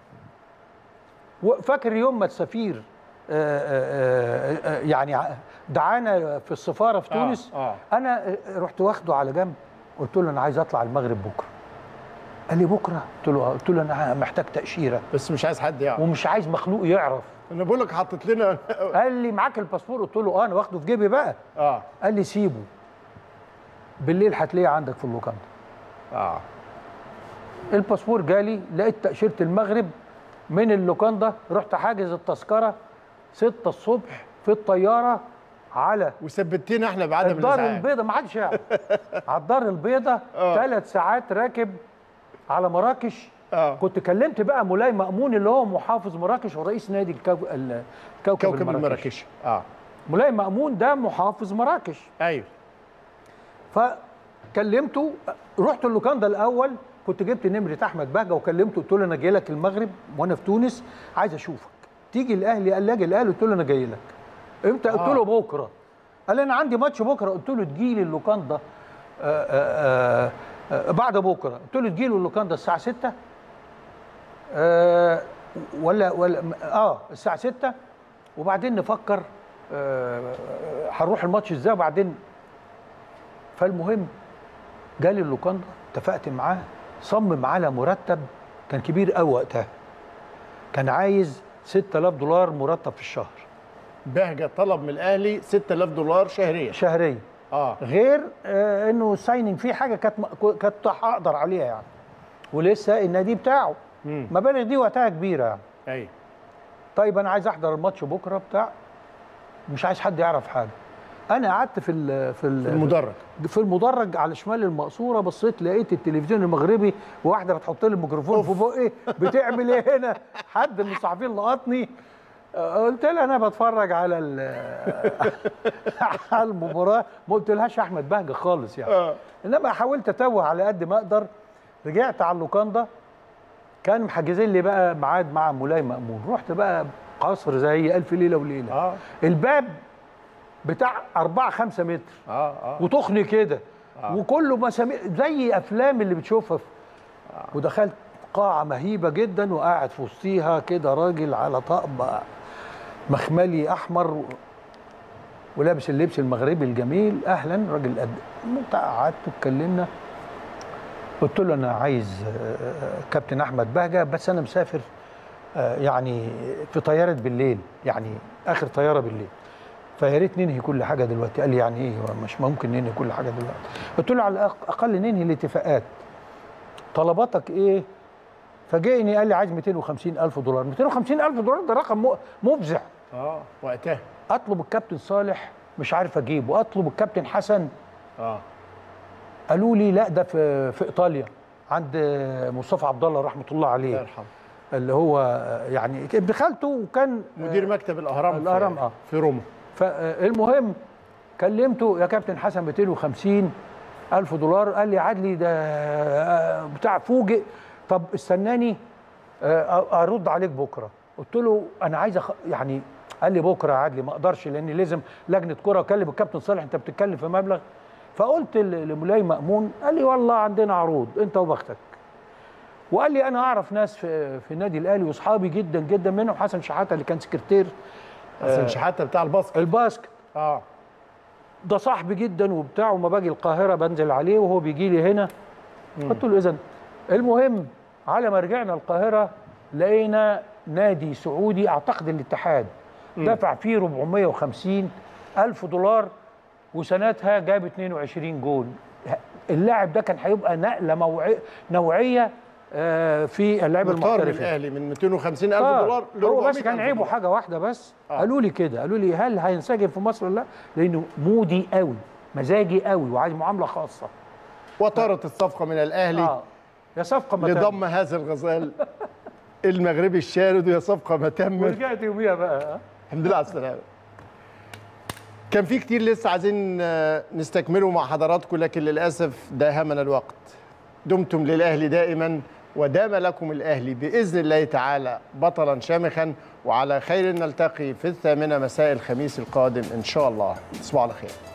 وفاكر يوم ما السفير آه، آه، آه، يعني ع- دعانا في السفاره في آه، تونس آه. انا آه، رحت واخده على جنب قلت له انا عايز اطلع المغرب بكره قال لي بكره قلت له آه. قلت له انا محتاج تاشيره بس مش عايز حد يعرف ومش عايز مخلوق يعرف انا بقول لك حطيت لنا قال لي معاك الباسبور قلت له اه انا واخده في جيبي بقى اه قال لي سيبه بالليل هتلاقيه عندك في اللوكاندا اه الباسبور جالي لقيت تاشيره المغرب من اللوكاندا رحت حاجز التذكره 6 الصبح في الطياره على وثبتنا احنا بعدم الدار الازعاج البيضاء ما حدش يعرف على الدار البيضاء آه. ثلاث ساعات راكب على مراكش اه كنت كلمت بقى مولاي مأمون اللي هو محافظ مراكش ورئيس نادي الكو... ال- الكوكب كوكب المراكشي المراكشي اه مولاي مأمون ده محافظ مراكش ايوه فكلمته رحت اللوكاندا الاول كنت جبت نمره احمد بهجه وكلمته قلت له انا جاي لك المغرب وانا في تونس عايز اشوفك تيجي الاهلي قال لي اجي الاهلي قلت له انا جاي لك امتى قلت آه. له بكره قال لي انا عندي ماتش بكره قلت له تجي لي اللوكاندا آه، آه، آه، بعد بكره قلت له تجي له اللوكاندا الساعه 6 آه، ولا ولا اه الساعه 6 وبعدين نفكر آه، هنروح الماتش ازاي وبعدين فالمهم جالي اللوكاندا اتفقت معاه صمم على مرتب كان كبير قوي وقتها كان عايز 6000 دولار مرتب في الشهر بهجه طلب من الاهلي 6000 دولار شهريا شهريا اه غير آه انه سايننج فيه حاجه كانت م- كانت هقدر عليها يعني ولسه النادي بتاعه مم. مبالغ دي وقتها كبيره يعني ايوه طيب انا عايز احضر الماتش بكره بتاع مش عايز حد يعرف حاجه انا قعدت في ال في, ال في المدرج في المدرج على شمال المقصوره بصيت لقيت التلفزيون المغربي وواحده بتحط لي الميكروفون في بقي بتعمل ايه هنا حد من الصحفيين لقطني آه، قلت لها انا بتفرج على ال- على المباراه ما قلتلهاش احمد بهجه خالص يعني آه. انما حاولت اتوه على قد ما اقدر رجعت على اللوكاندا كان محجزين لي بقى ميعاد مع مولاي مأمون رحت بقى قصر زي ألف ليلة وليلة اه الباب بتاع 4 5 متر اه اه وتخني كده آه. وكله مسامير زي افلام اللي بتشوفها في ودخلت قاعة مهيبة جدا وقاعد في وسطيها كده راجل على طقم مخملي احمر و- ولابس اللبس المغربي الجميل اهلا راجل قد انت قعدت اتكلمنا قلت له انا عايز آه، كابتن احمد بهجه بس انا مسافر آه، يعني في طياره بالليل يعني اخر طياره بالليل فيا ريت ننهي كل حاجه دلوقتي قال لي يعني ايه هو مش ممكن ننهي كل حاجه دلوقتي قلت له على الاقل ننهي الاتفاقات طلباتك ايه فجئني قال لي عايز 250 الف دولار 250 الف دولار ده رقم م- مفزع اه وقتها اطلب الكابتن صالح مش عارف اجيبه اطلب الكابتن حسن اه قالوا لي لا ده في في ايطاليا عند مصطفى عبد الله رحمه الله عليه الله يرحمه اللي هو يعني ابن خالته وكان مدير مكتب الاهرام الاهرام في, اه في روما فالمهم كلمته يا كابتن حسن 250 الف دولار قال لي عدلي ده آه، بتاع فوجئ طب استناني آه، ارد عليك بكره قلت له انا عايز أخ... يعني قال لي بكره يا عدلي ما اقدرش لان لازم لجنه كره اكلم الكابتن صالح انت بتتكلم في مبلغ فقلت ل- لمولاي مامون قال لي والله عندنا عروض انت وبختك وقال لي انا اعرف ناس في في النادي الاهلي واصحابي جدا جدا منهم حسن شحاته اللي كان سكرتير حسن شحاته بتاع الباسكت الباسكت اه ده صاحبي جدا وبتاع وما باجي القاهره بنزل عليه وهو بيجي لي هنا قلت له اذا المهم على ما رجعنا القاهره لقينا نادي سعودي اعتقد الاتحاد مم. دفع فيه 450 الف دولار وسنتها جاب 22 جول اللاعب ده كان هيبقى نقله موعي نوعيه آه، في اللعيبه مختار من المحترفه الاهلي من 250 الف آه، دولار ل هو 400 بس كان ألف عيبه دولار. حاجه واحده بس آه. قالوا لي كده قالوا لي هل هينسجم في مصر ولا لا لانه مودي قوي مزاجي قوي وعايز معامله خاصه وطارت الصفقه من الاهلي آه. يا صفقه ما لضم هذا الغزال المغربي الشارد ويا صفقه ما تمت ورجعت يوميها بقى الحمد لله على السلامه كان في كتير لسه عايزين آه، نستكمله مع حضراتكم لكن للاسف داهمنا الوقت دمتم للاهلي دائما ودام لكم الاهلي باذن الله تعالى بطلا شامخا وعلى خير نلتقي في الثامنه مساء الخميس القادم ان شاء الله تصبحوا على خير